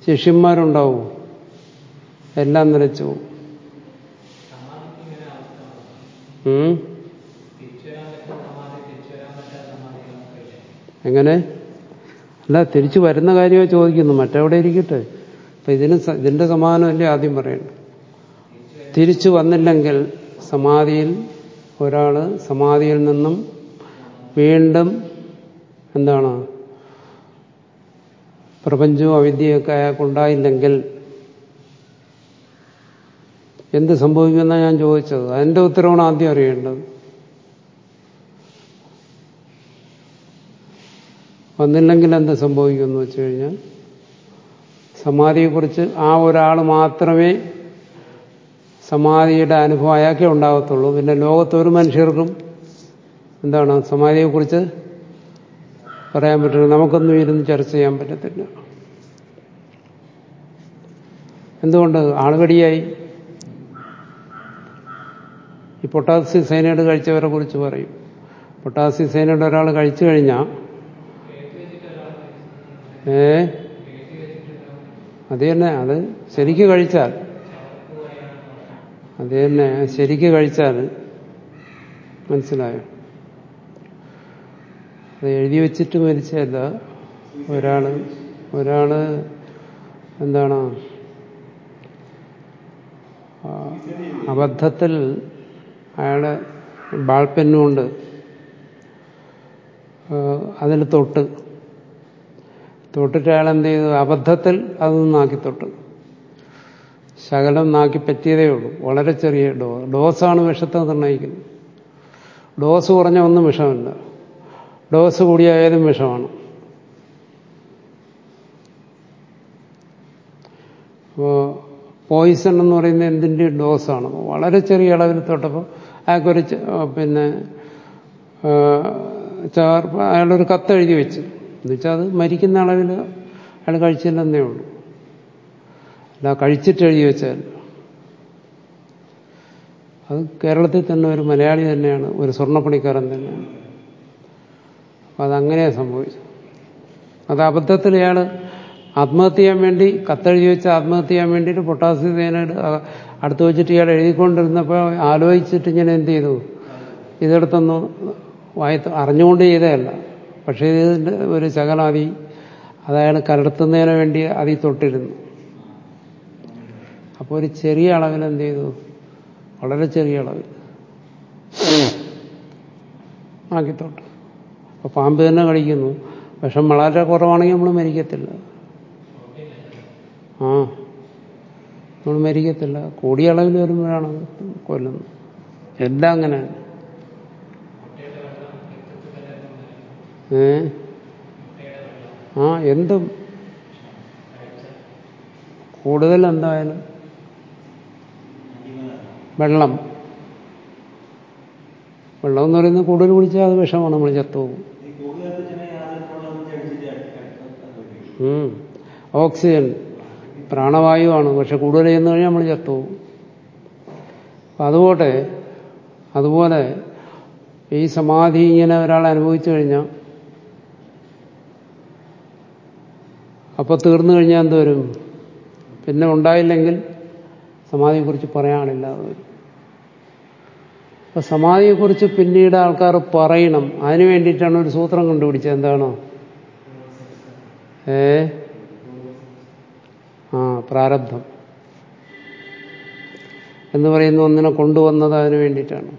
ശിഷ്യന്മാരുണ്ടാവുമോ എല്ലാം നിലച്ചു ഉം? എങ്ങനെ അല്ല തിരിച്ചു വരുന്ന കാര്യമോ ചോദിക്കുന്നു മറ്റെവിടെ ഇരിക്കട്ടെ അപ്പൊ ഇതിന് സ- ഇതിന്റെ സമാധാനമല്ലേ ആദ്യം പറയേണ്ടത് തിരിച്ചു വന്നില്ലെങ്കിൽ സമാധിയിൽ ഒരാള് സമാധിയിൽ നിന്നും വീണ്ടും എന്താണ് പ്രപഞ്ചവും അവിദ്യയൊക്കെ അയാൾക്കുണ്ടായില്ലെങ്കിൽ എന്ത് സംഭവിക്കുമെന്നാണ് ഞാൻ ചോദിച്ചത് അതിന്റെ ഉത്തരവാണ് ആദ്യം അറിയേണ്ടത് വന്നില്ലെങ്കിൽ എന്ത് സംഭവിക്കുമെന്ന് വെച്ച് കഴിഞ്ഞാൽ സമാധിയെക്കുറിച്ച് ആ ഒരാൾ മാത്രമേ സമാധിയുടെ അനുഭവം അയാൾക്കേ ഉണ്ടാകത്തുള്ളൂ പിന്നെ ലോകത്തൊരു മനുഷ്യർക്കും എന്താണ് സമാധിയെക്കുറിച്ച് പറയാൻ പറ്റില്ല നമുക്കൊന്നും ഇരുന്ന് ചർച്ച ചെയ്യാൻ പറ്റത്തില്ല എന്തുകൊണ്ട് ആളുകടിയായി ഈ പൊട്ടാസി സൈനൈഡ് കഴിച്ചവരെ കുറിച്ച് പറയും പൊട്ടാസി സൈനൈഡ് ഒരാൾ കഴിച്ചു കഴിഞ്ഞാൽ ഏ അത് തന്നെ അത് ശരിക്ക് കഴിച്ചാൽ അത് തന്നെ ശരിക്ക് കഴിച്ചാൽ മനസ്സിലായോ അത് എഴുതി വെച്ചിട്ട് മരിച്ചല്ല ഒരാള് ഒരാള് എന്താണ് ആ, അബദ്ധത്തിൽ അയാളെ ബാൾപ്പെന്നുകൊണ്ട് അതിൽ തൊട്ട് തൊട്ടിട്ട് അയാൾ എന്ത് ചെയ്തു അബദ്ധത്തിൽ അതൊന്നും നാക്കി തൊട്ട് ശകലം നാക്കി പറ്റിയതേ ഉള്ളൂ വളരെ ചെറിയ ഡോ ഡോസാണ് വിഷത്തെ നിർണ്ണയിക്കുന്നത് ഡോസ് കുറഞ്ഞ ഒന്നും വിഷമല്ല ഡോസ് കൂടിയായാലും വിഷമാണ് അപ്പോൾ പോയിസൺ എന്ന് പറയുന്നത് എന്തിൻ്റെ ഡോസാണ് വളരെ ചെറിയ അളവിൽ തൊട്ടപ്പോൾ അയാൾക്കൊരു ച- പിന്നെ ആ, ചേർപ്പ് അയാളൊരു കത്തെഴുതി വെച്ചു എന്നുവെച്ചാൽ അത് മരിക്കുന്ന അളവിൽ അയാൾ കഴിച്ചില്ലെന്നേ ഉള്ളൂ അല്ല കഴിച്ചിട്ട് എഴുതി വെച്ചാൽ അത് കേരളത്തിൽ തന്നെ ഒരു മലയാളി തന്നെയാണ് ഒരു സ്വർണ്ണപ്പണിക്കാരൻ തന്നെയാണ് അപ്പം അതങ്ങനെയാണ് സംഭവിച്ചത് അത് അബദ്ധത്തിൽ ഇയാൾ ആത്മഹത്യ ചെയ്യാൻ വേണ്ടി കത്തെഴുതി വെച്ച് ആത്മഹത്യ ചെയ്യാൻ വേണ്ടിയിട്ട് പൊട്ടാസ്യം സേനയുടെ അടുത്ത് വെച്ചിട്ട് ഇയാൾ എഴുതിക്കൊണ്ടിരുന്നപ്പോൾ ആലോചിച്ചിട്ട് ഇങ്ങനെ എന്ത് ചെയ്തു ഇതെടുത്തൊന്ന് വായ അറിഞ്ഞുകൊണ്ട് ചെയ്തതല്ല പക്ഷേ ഇതിൻ്റെ ഒരു ശകലാതി അതയാൾ കലർത്തുന്നതിന് വേണ്ടി അതിൽ തൊട്ടിരുന്നു അപ്പോൾ ഒരു ചെറിയ അളവിൽ എന്ത് ചെയ്തു വളരെ ചെറിയ അളവിൽ ആക്കി തൊട്ട് അപ്പോൾ പാമ്പ് തന്നെ കടിക്കുന്നു വിഷം വളരെ കുറവാണെങ്കിൽ നമ്മൾ മരിക്കത്തില്ല ആ നമ്മൾ മരിക്കത്തില്ല കൂടിയ അളവിൽ വരുമ്പോഴാണ് കൊല്ലുന്നത് എല്ലാം അങ്ങനെയാണ് ഏ ആ എന്തും കൂടുതൽ എന്തായാലും വെള്ളം വെള്ളം എന്ന് പറയുന്നത് കൂടുതൽ കുടിച്ചാൽ അത് വിഷമാണ് നമ്മൾ ചത്തുപോകും ഉം. ഓക്സിജൻ പ്രാണവായുവാണ് പക്ഷെ കൂടുതൽ ചെന്ന് കഴിഞ്ഞാൽ നമ്മൾ ചത്തുപോകും അപ്പം അതുപോലെ അതുപോലെ ഈ സമാധി ഇങ്ങനെ ഒരാൾ അനുഭവിച്ചു കഴിഞ്ഞാൽ അപ്പോൾ തീർന്നു കഴിഞ്ഞാൽ എന്ത് വരും പിന്നെ ഉണ്ടായില്ലെങ്കിൽ സമാധിയെക്കുറിച്ച് പറയാനില്ലാതെ വരും അപ്പൊ സമാധിയെക്കുറിച്ച് പിന്നീട് ആൾക്കാർ പറയണം അതിനു വേണ്ടിയിട്ടാണ് ഒരു സൂത്രം കണ്ടുപിടിച്ചത് എന്താണ് ഏ ആ പ്രാരബ്ധം എന്ന് പറയുന്ന ഒന്നിനെ കൊണ്ടുവന്നത് അതിനു വേണ്ടിയിട്ടാണ്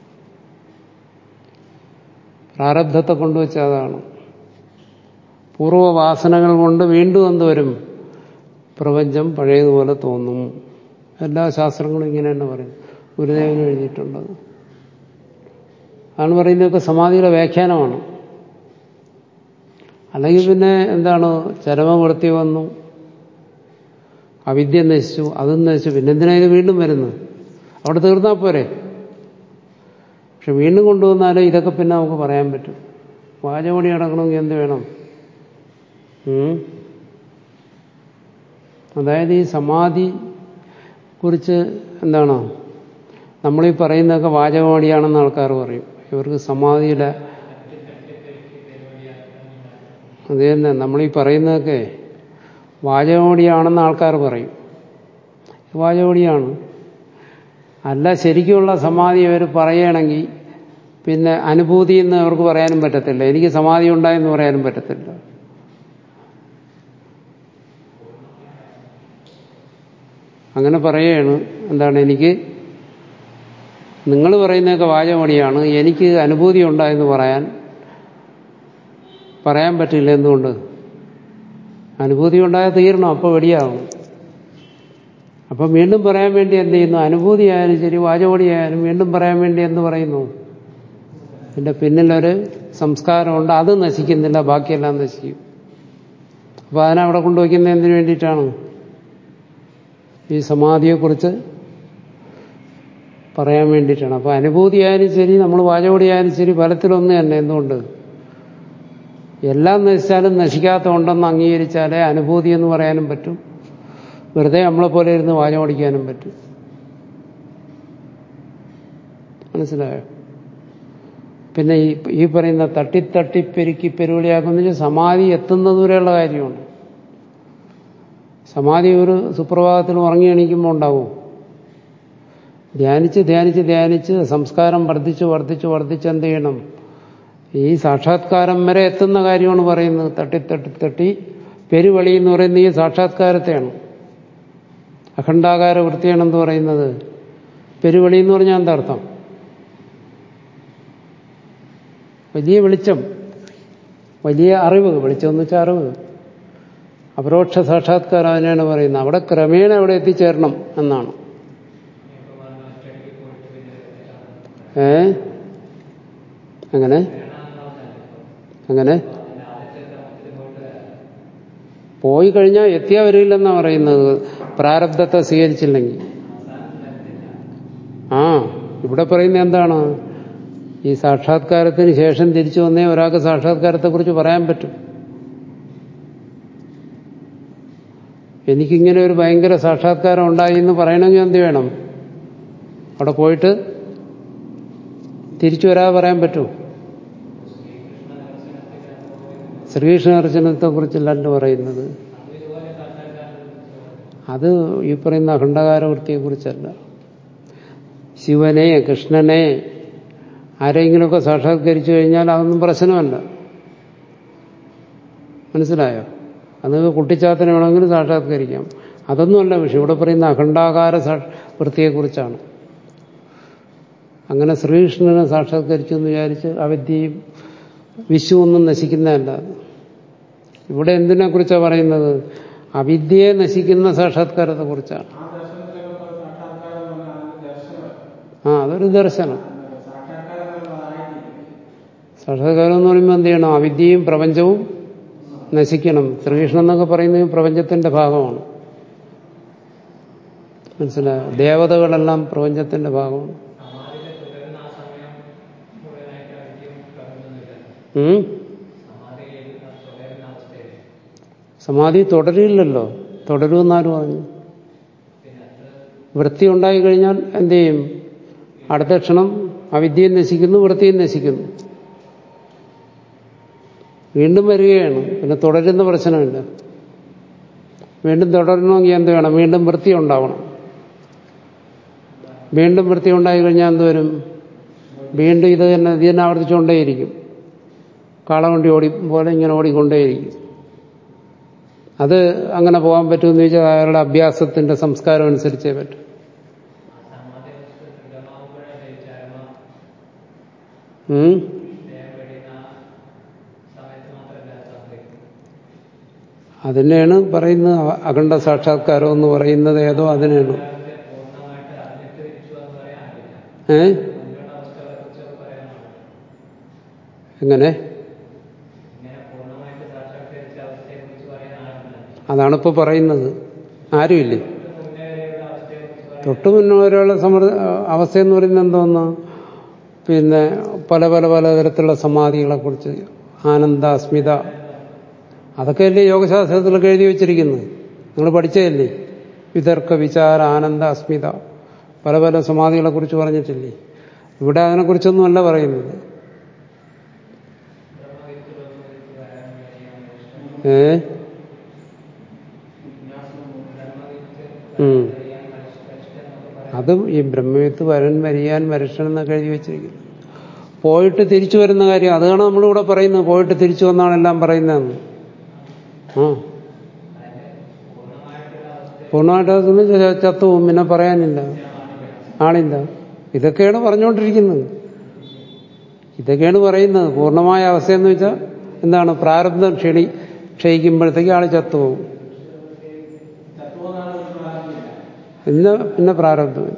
പ്രാരബ്ധത്തെ കൊണ്ടുവച്ച അതാണ് പൂർവ്വവാസനകൾ കൊണ്ട് വീണ്ടും എന്തുവരും പ്രപഞ്ചം പഴയതുപോലെ തോന്നും എല്ലാ ശാസ്ത്രങ്ങളും ഇങ്ങനെ തന്നെ പറയും ഗുരുദേവൻ എഴുതിയിട്ടുള്ളത് അതാണ് പറയുന്നതൊക്കെ സമാധിയുടെ വ്യാഖ്യാനമാണ് അല്ലെങ്കിൽ പിന്നെ എന്താണ് ചരമവൃത്തി വന്നു അവിദ്യ നശിച്ചു അതും നശിച്ചു പിന്നെ എന്തിനാ ഇത് വീണ്ടും വരുന്നത് അവിടെ തീർന്നാൽ പോരെ പക്ഷെ വീണ്ടും കൊണ്ടുവന്നാലേ ഇതൊക്കെ പിന്നെ നമുക്ക് പറയാൻ പറ്റും വാചമണി അടക്കണമെങ്കിൽ എന്ത് വേണം ഉം? അതായത് ഈ സമാധി കുറിച്ച് എന്താണ് നമ്മളീ പറയുന്നതൊക്കെ വാചകവാടിയാണെന്ന് ആൾക്കാർ പറയും ഇവർക്ക് സമാധിയുടെ അത് തന്നെ നമ്മളീ പറയുന്നതൊക്കെ വാചകോടിയാണെന്ന് ആൾക്കാർ പറയും വാചകോടിയാണ് അല്ല ശരിക്കുമുള്ള സമാധി അവർ പറയുകയാണെങ്കിൽ പിന്നെ അനുഭൂതി എന്ന് അവർക്ക് പറയാനും പറ്റത്തില്ല എനിക്ക് സമാധി ഉണ്ടായെന്ന് പറയാനും പറ്റത്തില്ല അങ്ങനെ പറയുകയാണ് എന്താണ് എനിക്ക് നിങ്ങൾ പറയുന്നതൊക്കെ വാചമണിയാണ് എനിക്ക് അനുഭൂതി ഉണ്ടായെന്ന് പറയാൻ പറയാൻ പറ്റില്ല എന്തുകൊണ്ട് അനുഭൂതി ഉണ്ടായാൽ തീരണം അപ്പോൾ വെടിയാകും അപ്പം വീണ്ടും പറയാൻ വേണ്ടി എന്ത് ചെയ്യുന്നു അനുഭൂതിയായാലും ശരി വാചകോടിയായാലും വീണ്ടും പറയാൻ വേണ്ടി എന്ത് പറയുന്നു ഇതിന്റെ പിന്നിലൊരു സംസ്കാരമുണ്ട് അത് നശിക്കുന്നില്ല ബാക്കിയെല്ലാം നശിക്കും അപ്പോൾ അതിനവിടെ കൊണ്ടുവയ്ക്കുന്നത് എന്തിനു വേണ്ടിയിട്ടാണ് ഈ സമാധിയെക്കുറിച്ച് പറയാൻ വേണ്ടിയിട്ടാണ് അപ്പോൾ അനുഭൂതിയായാലും ശരി നമ്മൾ വാചകോടിയായാലും ശരി ഫലത്തിലൊന്ന് തന്നെ എന്തുകൊണ്ട് എല്ലാം നശിച്ചാലും നശിക്കാത്ത ഉണ്ടെന്ന് അംഗീകരിച്ചാലേ അനുഭൂതി എന്ന് പറയാനും പറ്റും വെറുതെ നമ്മളെപ്പോലെ ഇരുന്ന് വാചമടിക്കാനും പറ്റും മനസ്സിലായോ പിന്നെ ഈ ഈ പറയുന്ന തട്ടിത്തട്ടി പെരുക്കി പെരുവിളിയാക്കുന്ന സമാധി എത്തുന്നത് വരെയുള്ള കാര്യമാണ് സമാധി ഒരു സുപ്രഭാതത്തിൽ ഉറങ്ങി എണീക്കുമ്പോൾ ഉണ്ടാവും ധ്യാനിച്ച് ധ്യാനിച്ച് ധ്യാനിച്ച് സംസ്കാരം വർദ്ധിച്ച് വർദ്ധിച്ച് വർദ്ധിച്ച് എന്ത് ചെയ്യണം ഈ സാക്ഷാത്കാരം വരെ എത്തുന്ന കാര്യമാണ് പറയുന്നത് തട്ടി തട്ടി തട്ടി പെരുവളി എന്ന് പറയുന്നത് ഈ സാക്ഷാത്കാരത്തെയാണ് അഖണ്ഡാകാര വൃത്തിയാണെന്ന് പറയുന്നത് പെരുവളി എന്ന് പറഞ്ഞാൽ എന്താ അർത്ഥം വലിയ വെളിച്ചം വലിയ അറിവ് വെളിച്ചം എന്ന് വെച്ചാൽ അറിവ് അപരോക്ഷ സാക്ഷാത്കാരം അതിനാണ് പറയുന്നത് അവിടെ ക്രമേണ അവിടെ എത്തിച്ചേരണം എന്നാണ് ഏ അങ്ങനെ അങ്ങനെ പോയി കഴിഞ്ഞാൽ എത്തിയാ വരില്ലെന്നാ പറയുന്നത് പ്രാരബ്ധത്തെ സ്വീകരിച്ചില്ലെങ്കിൽ ആ ഇവിടെ പറയുന്നത് എന്താണ് ഈ സാക്ഷാത്കാരത്തിന് ശേഷം തിരിച്ചു വന്നേ ഒരാൾക്ക് സാക്ഷാത്കാരത്തെക്കുറിച്ച് പറയാൻ പറ്റും എനിക്കിങ്ങനെ ഒരു ഭയങ്കര സാക്ഷാത്കാരം ഉണ്ടായി എന്ന് പറയണമെങ്കിൽ എന്ത് വേണം അവിടെ പോയിട്ട് തിരിച്ചു വരാതെ പറയാൻ പറ്റുമോ ശ്രീകൃഷ്ണ ദർശനത്തെ കുറിച്ചല്ല പറയുന്നത് അത് ഈ പറയുന്ന അഖണ്ഡകാര വൃത്തിയെ കുറിച്ചല്ല ശിവനെ കൃഷ്ണനെ ആരെങ്കിലുമൊക്കെ സാക്ഷാത്കരിച്ചു കഴിഞ്ഞാൽ അതൊന്നും പ്രശ്നമല്ല മനസ്സിലായോ അത് കുട്ടിച്ചാത്തനെ വേണമെങ്കിൽ സാക്ഷാത്കരിക്കാം അതൊന്നുമല്ല വിഷയം ഇവിടെ പറയുന്ന അഖണ്ഡാകാര വൃത്തിയെക്കുറിച്ചാണ് അങ്ങനെ ശ്രീകൃഷ്ണനെ സാക്ഷാത്കരിച്ചു എന്ന് വിചാരിച്ച് അവിദ്യയും വിശ്വമൊന്നും നശിക്കുന്നതല്ല ഇവിടെ എന്തിനെ കുറിച്ചാണ് പറയുന്നത് അവിദ്യയെ നശിക്കുന്ന സാക്ഷാത്കാരത്തെ കുറിച്ചാണ് ആ അതൊരു ദർശനം സാക്ഷാത്കാരം എന്ന് പറയുമ്പോൾ എന്ത് ചെയ്യണം അവിദ്യയും പ്രപഞ്ചവും നശിക്കണം ശ്രീകൃഷ്ണൻ എന്നൊക്കെ പറയുന്നത് പ്രപഞ്ചത്തിന്റെ ഭാഗമാണ് മനസ്സിലായോ ദേവതകളെല്ലാം പ്രപഞ്ചത്തിന്റെ ഭാഗമാണ് ഉം? സമാധി തുടരില്ലല്ലോ തുടരുമെന്നാരും പറഞ്ഞു വൃത്തി ഉണ്ടായി കഴിഞ്ഞാൽ എന്ത് ചെയ്യും അടുത്ത ക്ഷണം അവിദ്യയും നശിക്കുന്നു വൃത്തിയും നശിക്കുന്നു വീണ്ടും വരികയാണ് പിന്നെ തുടരുന്ന പ്രശ്നമില്ല വീണ്ടും തുടരണമെങ്കിൽ എന്ത് വേണം വീണ്ടും വൃത്തി ഉണ്ടാവണം വീണ്ടും വൃത്തി ഉണ്ടായി കഴിഞ്ഞാൽ എന്ത് വരും വീണ്ടും ഇത് തന്നെ ഇത് തന്നെ ആവർത്തിച്ചുകൊണ്ടേയിരിക്കും കാളവണ്ടി ഓടി പോലെ ഇങ്ങനെ ഓടിക്കൊണ്ടേയിരിക്കും അത് അങ്ങനെ പോകാൻ പറ്റുമെന്ന് ചോദിച്ചാൽ അയാളുടെ അഭ്യാസത്തിന്റെ സംസ്കാരം അനുസരിച്ചേ പറ്റും ഉം? അതിനെയാണ് പറയുന്നത് അഖണ്ഡ സാക്ഷാത്കാരം എന്ന് പറയുന്നത് ഏതോ അതിനാണ് ഏ എങ്ങനെ അതാണിപ്പോ പറയുന്നത് ആരുമില്ലേ തൊട്ടു മുന്നേ വരെയുള്ള സമൃദ്ധ അവസ്ഥയെന്ന് പറയുന്നത് എന്തോന്ന് പിന്നെ പല പല പല തരത്തിലുള്ള സമാധികളെ കുറിച്ച് ആനന്ദ അസ്മിത അതൊക്കെയല്ലേ യോഗശാസ്ത്രത്തിലൊക്കെ എഴുതി വെച്ചിരിക്കുന്നത് നിങ്ങൾ പഠിച്ചതല്ലേ വിതർക്ക വിചാര ആനന്ദ അസ്മിത പല പല സമാധികളെ കുറിച്ച് പറഞ്ഞിട്ടില്ലേ ഇവിടെ അതിനെക്കുറിച്ചൊന്നുമല്ല പറയുന്നത് ഏ ഉം. അതും ഈ ബ്രഹ്മവിത്ത് വരൻ വരിയാൻ വരഷൻ എന്നൊക്കെ എഴുതി വെച്ചിരിക്കുന്നു പോയിട്ട് തിരിച്ചു വരുന്ന കാര്യം അതാണ് നമ്മളിവിടെ പറയുന്നത് പോയിട്ട് തിരിച്ചു വന്നാണ് എല്ലാം പറയുന്നതെന്ന് ആ പൂർണ്ണമായിട്ട് അത് ചത്തുവും പിന്നെ പറയാനില്ല ആളില്ല ഇതൊക്കെയാണ് പറഞ്ഞുകൊണ്ടിരിക്കുന്നത് ഇതൊക്കെയാണ് പറയുന്നത് പൂർണ്ണമായ അവസ്ഥയെന്ന് വെച്ചാൽ എന്താണ് പ്രാരബ്ധം ക്ഷണി ക്ഷയിക്കുമ്പോഴത്തേക്ക് ആള് ചത്തുപോകും പിന്നെ പിന്നെ പ്രാരബ്ധം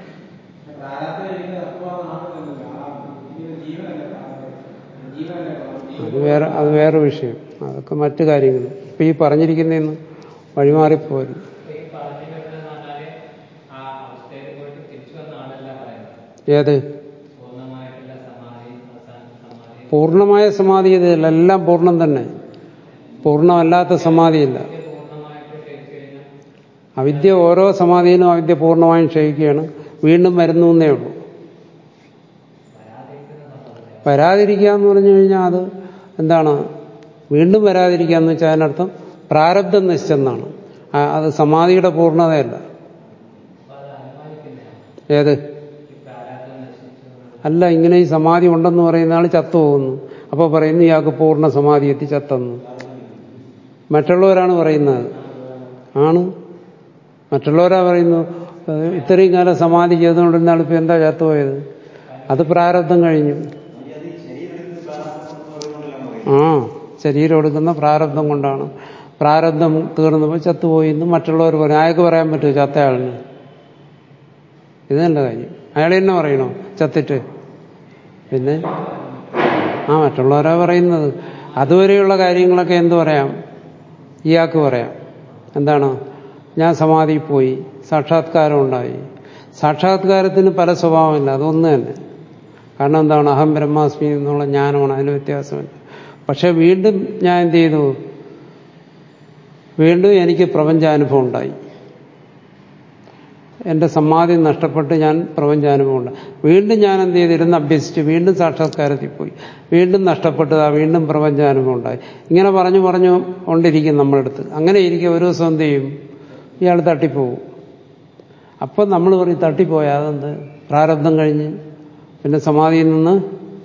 അത് വേറെ അത് വേറെ വിഷയം അതൊക്കെ മറ്റു കാര്യങ്ങൾ ഇപ്പൊ ഈ പറഞ്ഞിരിക്കുന്നതെന്ന് വഴിമാറിപ്പോരും ഈ പറഞ്ഞു വരുന്നത് പറഞ്ഞാല് ആ അവസ്ഥയിൽ പോയിട്ട് തിരിച്ചു വന്ന ആളല്ല പറയുന്നത് ഏത് പൂർണ്ണമായിട്ടുള്ള സമാധി അവസാന സമാധി പൂർണ്ണമായ സമാധി ഇതില്ല എല്ലാം പൂർണ്ണം തന്നെ പൂർണ്ണമല്ലാത്ത സമാധിയില്ല ഇത് പൂർണ്ണമായിട്ട് ക്ഷയിച്ചു കഴിഞ്ഞാൽ അവിദ്യ ഓരോ സമാധിയിലും അവിദ്യ പൂർണ്ണമായും ക്ഷയിക്കുകയാണ് വീണ്ടും വരുന്നു എന്നേ ഉള്ളൂ വരാതിരിക്കുക എന്ന് പറഞ്ഞു കഴിഞ്ഞാൽ അത് എന്താണ് വീണ്ടും വരാതിരിക്കുക എന്ന് വെച്ചാൽ അതിനർത്ഥം പ്രാരബ്ധം നശിച്ചെന്നാണ് ആ, അത് സമാധിയുടെ പൂർണ്ണതയല്ല അപ്പൊ അത് അനുമാനിക്കുന്നതാണ് ഏത് ഈ പ്രാരാബ്ദം നശിച്ചു അല്ല ഇങ്ങനെ ഈ സമാധി ഉണ്ടെന്ന് പറയുന്ന ആൾ ചത്തുപോകുന്നു അപ്പോൾ പറയുന്നു ഇയാൾക്ക് പൂർണ്ണ സമാധി എത്തി ചത്തെന്ന് മറ്റുള്ളവരാണ് പറയുന്നത് ആണ് മറ്റുള്ളവരാ പറയുന്നു "ഏഹ് ഇത്രയും കാലം സമാധി ചെയ്തുകൊണ്ടിരുന്ന ആളിപ്പോൾ എന്താ ചത്തുപോയത് അത് പ്രാരബ്ധം കഴിഞ്ഞു ആ ശരീരം എടുക്കുന്ന പ്രാരബ്ധം കൊണ്ടാണ് പ്രാരബ്ധം തീർന്നപ്പോൾ ചത്തുപോയി എന്ന് മറ്റുള്ളവർ പറയും അയാൾക്ക് പറയാൻ പറ്റുമോ ചത്തയാളിന് ഇത് നല്ല കാര്യം അയാൾ തന്നെ പറയണോ ചത്തിട്ട് പിന്നെ ആ മറ്റുള്ളവരാ പറയുന്നത് അതുവരെയുള്ള കാര്യങ്ങളൊക്കെ എന്തു പറയാം ഇയാൾക്ക് പറയാം എന്താണ് ഞാൻ സമാധിയിൽ പോയി സാക്ഷാത്കാരം ഉണ്ടായി സാക്ഷാത്കാരത്തിന് പല സ്വഭാവമില്ല അതൊന്നു തന്നെ കാരണം എന്താണ് അഹം ബ്രഹ്മാസ്മി എന്നുള്ള ജ്ഞാനമാണ് അതിന് വ്യത്യാസമില്ല പക്ഷെ വീണ്ടും ഞാൻ എന്ത് ചെയ്തു വീണ്ടും എനിക്ക് പ്രപഞ്ചാനുഭവം ഉണ്ടായി എന്റെ സമാധി നഷ്ടപ്പെട്ട് ഞാൻ പ്രപഞ്ചാനുഭവം ഉണ്ടായി വീണ്ടും ഞാൻ എന്ത് ചെയ്തിരുന്ന് അഭ്യസിച്ച് വീണ്ടും സാക്ഷാത്കാരത്തിൽ പോയി വീണ്ടും നഷ്ടപ്പെട്ടതാ വീണ്ടും പ്രപഞ്ചാനുഭവം ഉണ്ടായി ഇങ്ങനെ പറഞ്ഞു പറഞ്ഞു കൊണ്ടിരിക്കും നമ്മളെടുത്ത് അങ്ങനെ ഇരിക്കും ഒരു ദിവസം എന്ത് ചെയ്യും ഇയാൾ തട്ടിപ്പോവും അപ്പം നമ്മൾ പറയും തട്ടിപ്പോയാ അതെന്ത് പ്രാരബ്ധം കഴിഞ്ഞ് പിന്നെ സമാധിയിൽ നിന്ന്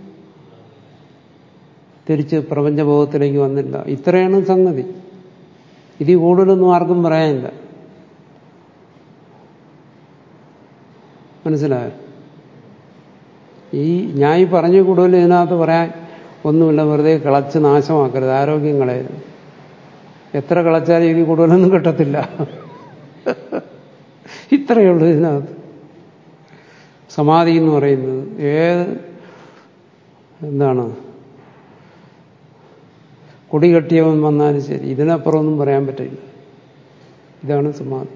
തിരിച്ച് പ്രപഞ്ചബോധത്തിലേക്ക് വന്നില്ല ഇത്രയാണ് സംഗതി ഇതിൽ കൂടുതലൊന്നും ആർക്കും പറയാനില്ല മനസ്സിലായോ ഈ ഞാൻ ഈ പറഞ്ഞു കൂടുതൽ ഇതിനകത്ത് പറയാൻ ഒന്നുമില്ല വെറുതെ കളച്ച് നാശമാക്കരുത് ആരോഗ്യം കളയരുത് എത്ര കളച്ചാലും ഇതിൽ കൂടുതലൊന്നും കിട്ടത്തില്ല ഇത്രയേ ഉള്ളൂ ഇതിനകത്ത് സമാധി എന്ന് പറയുന്നത് ഏത് എന്താണ് കൊടി കെട്ടിയവൻ വന്നാലും ശരി ഇതിനപ്പുറമൊന്നും പറയാൻ പറ്റില്ല ഇതാണ് സമാധി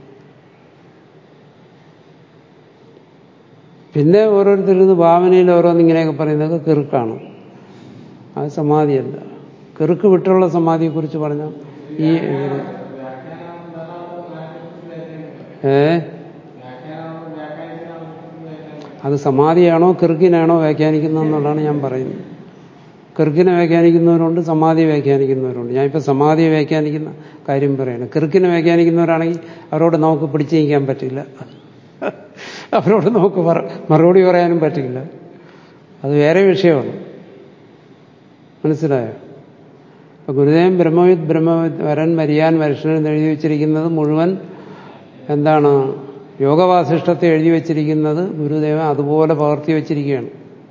പിന്നെ ഓരോരുത്തരുന്ന് ഭാവനയിൽ ഓരോന്നിങ്ങനെയൊക്കെ പറയുന്നത് കിറുക്കാണ് അത് സമാധിയല്ല കിറുക്ക് വിട്ടുള്ള സമാധിയെക്കുറിച്ച് പറഞ്ഞ ഈ ഏ അത് സമാധിയാണോ കിറുക്കിനാണോ വ്യാഖ്യാനിക്കുന്നതെന്നുള്ളതാണ് ഞാൻ പറയുന്നത് കിറുക്കിനെ വ്യാഖ്യാനിക്കുന്നവരുണ്ട് സമാധി വ്യാഖ്യാനിക്കുന്നവരുണ്ട് ഞാനിപ്പോൾ സമാധിയെ വ്യാഖ്യാനിക്കുന്ന കാര്യം പറയണം കിറുക്കിനെ വ്യാഖ്യാനിക്കുന്നവരാണെങ്കിൽ അവരോട് നമുക്ക് പിടിച്ചു നീക്കാൻ പറ്റില്ല അവരോട് നമുക്ക് പറ- മറുപടി പറയാനും പറ്റില്ല അത് വേറെ വിഷയമാണ് മനസ്സിലായോ അപ്പൊ ഗുരുദേവൻ ബ്രഹ്മവിദ് ബ്രഹ്മവിദ് വരൻ മരിയാൻ വരഷൻ എന്ന് എഴുതി വെച്ചിരിക്കുന്നത് മുഴുവൻ എന്താണ് യോഗവാസിഷ്ടത്തെ എഴുതി വെച്ചിരിക്കുന്നത് ഗുരുദേവൻ അതുപോലെ പകർത്തി വെച്ചിരിക്കുകയാണ്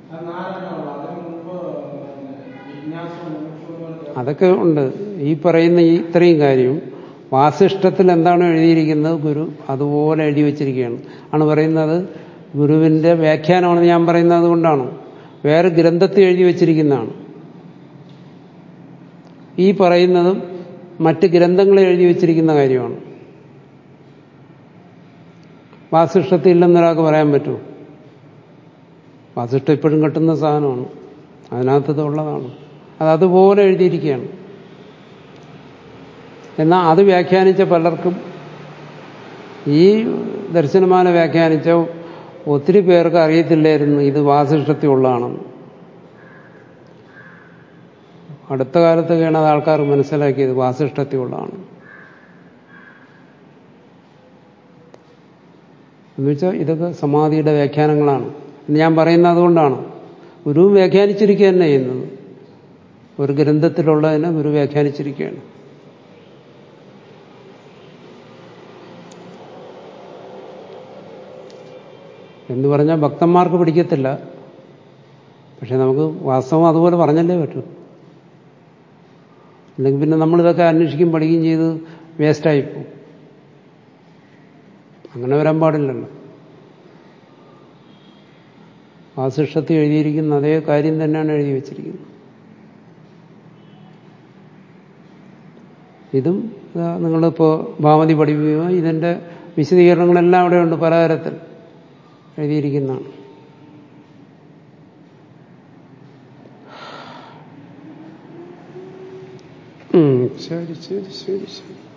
അതൊക്കെ ഉണ്ട് ഈ പറയുന്ന ഈ ഇത്രയും കാര്യം വാസിഷ്ടത്തിൽ എന്താണ് എഴുതിയിരിക്കുന്നത് ഗുരു അതുപോലെ എഴുതി വെച്ചിരിക്കുകയാണ് ആണ് പറയുന്നത് ഗുരുവിന്റെ വ്യാഖ്യാനമാണെന്ന് ഞാൻ പറയുന്നത് കൊണ്ടാണ് വേറെ ഗ്രന്ഥത്തിൽ എഴുതി വെച്ചിരിക്കുന്നതാണ് ഈ പറയുന്നതും മറ്റ് ഗ്രന്ഥങ്ങളിൽ എഴുതി വെച്ചിരിക്കുന്ന കാര്യമാണ് വാസിഷ്ടത്തിൽ ഇല്ലെന്നൊരാൾക്ക് പറയാൻ പറ്റുമോ വാസിഷ്ടം ഇപ്പോഴും കിട്ടുന്ന സാധനമാണ് അതിനകത്തത് ഉള്ളതാണ് അത് അതുപോലെ എഴുതിയിരിക്കുകയാണ് എന്നാൽ അത് വ്യാഖ്യാനിച്ച പലർക്കും ഈ ദർശനമാല വ്യാഖ്യാനിച്ച ഒത്തിരി പേർക്ക് അറിയത്തില്ലായിരുന്നു ഇത് വാസിഷ്ടത്തിലുള്ളതാണെന്ന് അടുത്ത കാലത്തൊക്കെയാണ് അത് ആൾക്കാർ മനസ്സിലാക്കിയത് വാസിഷ്ടത്തിലുള്ളതാണ് എന്ന് വെച്ചാൽ ഇതൊക്കെ സമാധിയുടെ വ്യാഖ്യാനങ്ങളാണ് എന്ന് ഞാൻ പറയുന്നത് അതുകൊണ്ടാണ് ഗുരുവും വ്യാഖ്യാനിച്ചിരിക്കുക തന്നെ ചെയ്യുന്നത് ഒരു ഗ്രന്ഥത്തിലുള്ളതിനെ ഗുരു വ്യാഖ്യാനിച്ചിരിക്കുകയാണ് എന്ന് പറഞ്ഞാൽ ഭക്തന്മാർക്ക് പിടിക്കത്തില്ല പക്ഷെ നമുക്ക് വാസ്തവം അതുപോലെ പറഞ്ഞല്ലേ പറ്റൂ അല്ലെങ്കിൽ പിന്നെ നമ്മളിതൊക്കെ അന്വേഷിക്കും പഠിക്കുകയും ചെയ്ത് വേസ്റ്റായിപ്പോവും അങ്ങനെ വരാൻ പാടില്ലല്ലോ വാസിഷ്ടത്തിൽ എഴുതിയിരിക്കുന്ന അതേ കാര്യം തന്നെയാണ് എഴുതി വച്ചിരിക്കുന്നത് ഇതും ഇതാ നിങ്ങളിപ്പോൾ ഭാമതി പഠിപ്പിക്കുമ്പോൾ ഇതിൻ്റെ വിശദീകരണങ്ങളെല്ലാം അവിടെയുണ്ട് പലതരത്തിൽ എഴുതിയിരിക്കുന്നതാണ് ഉം, ശരി ശരി ശരി ശരി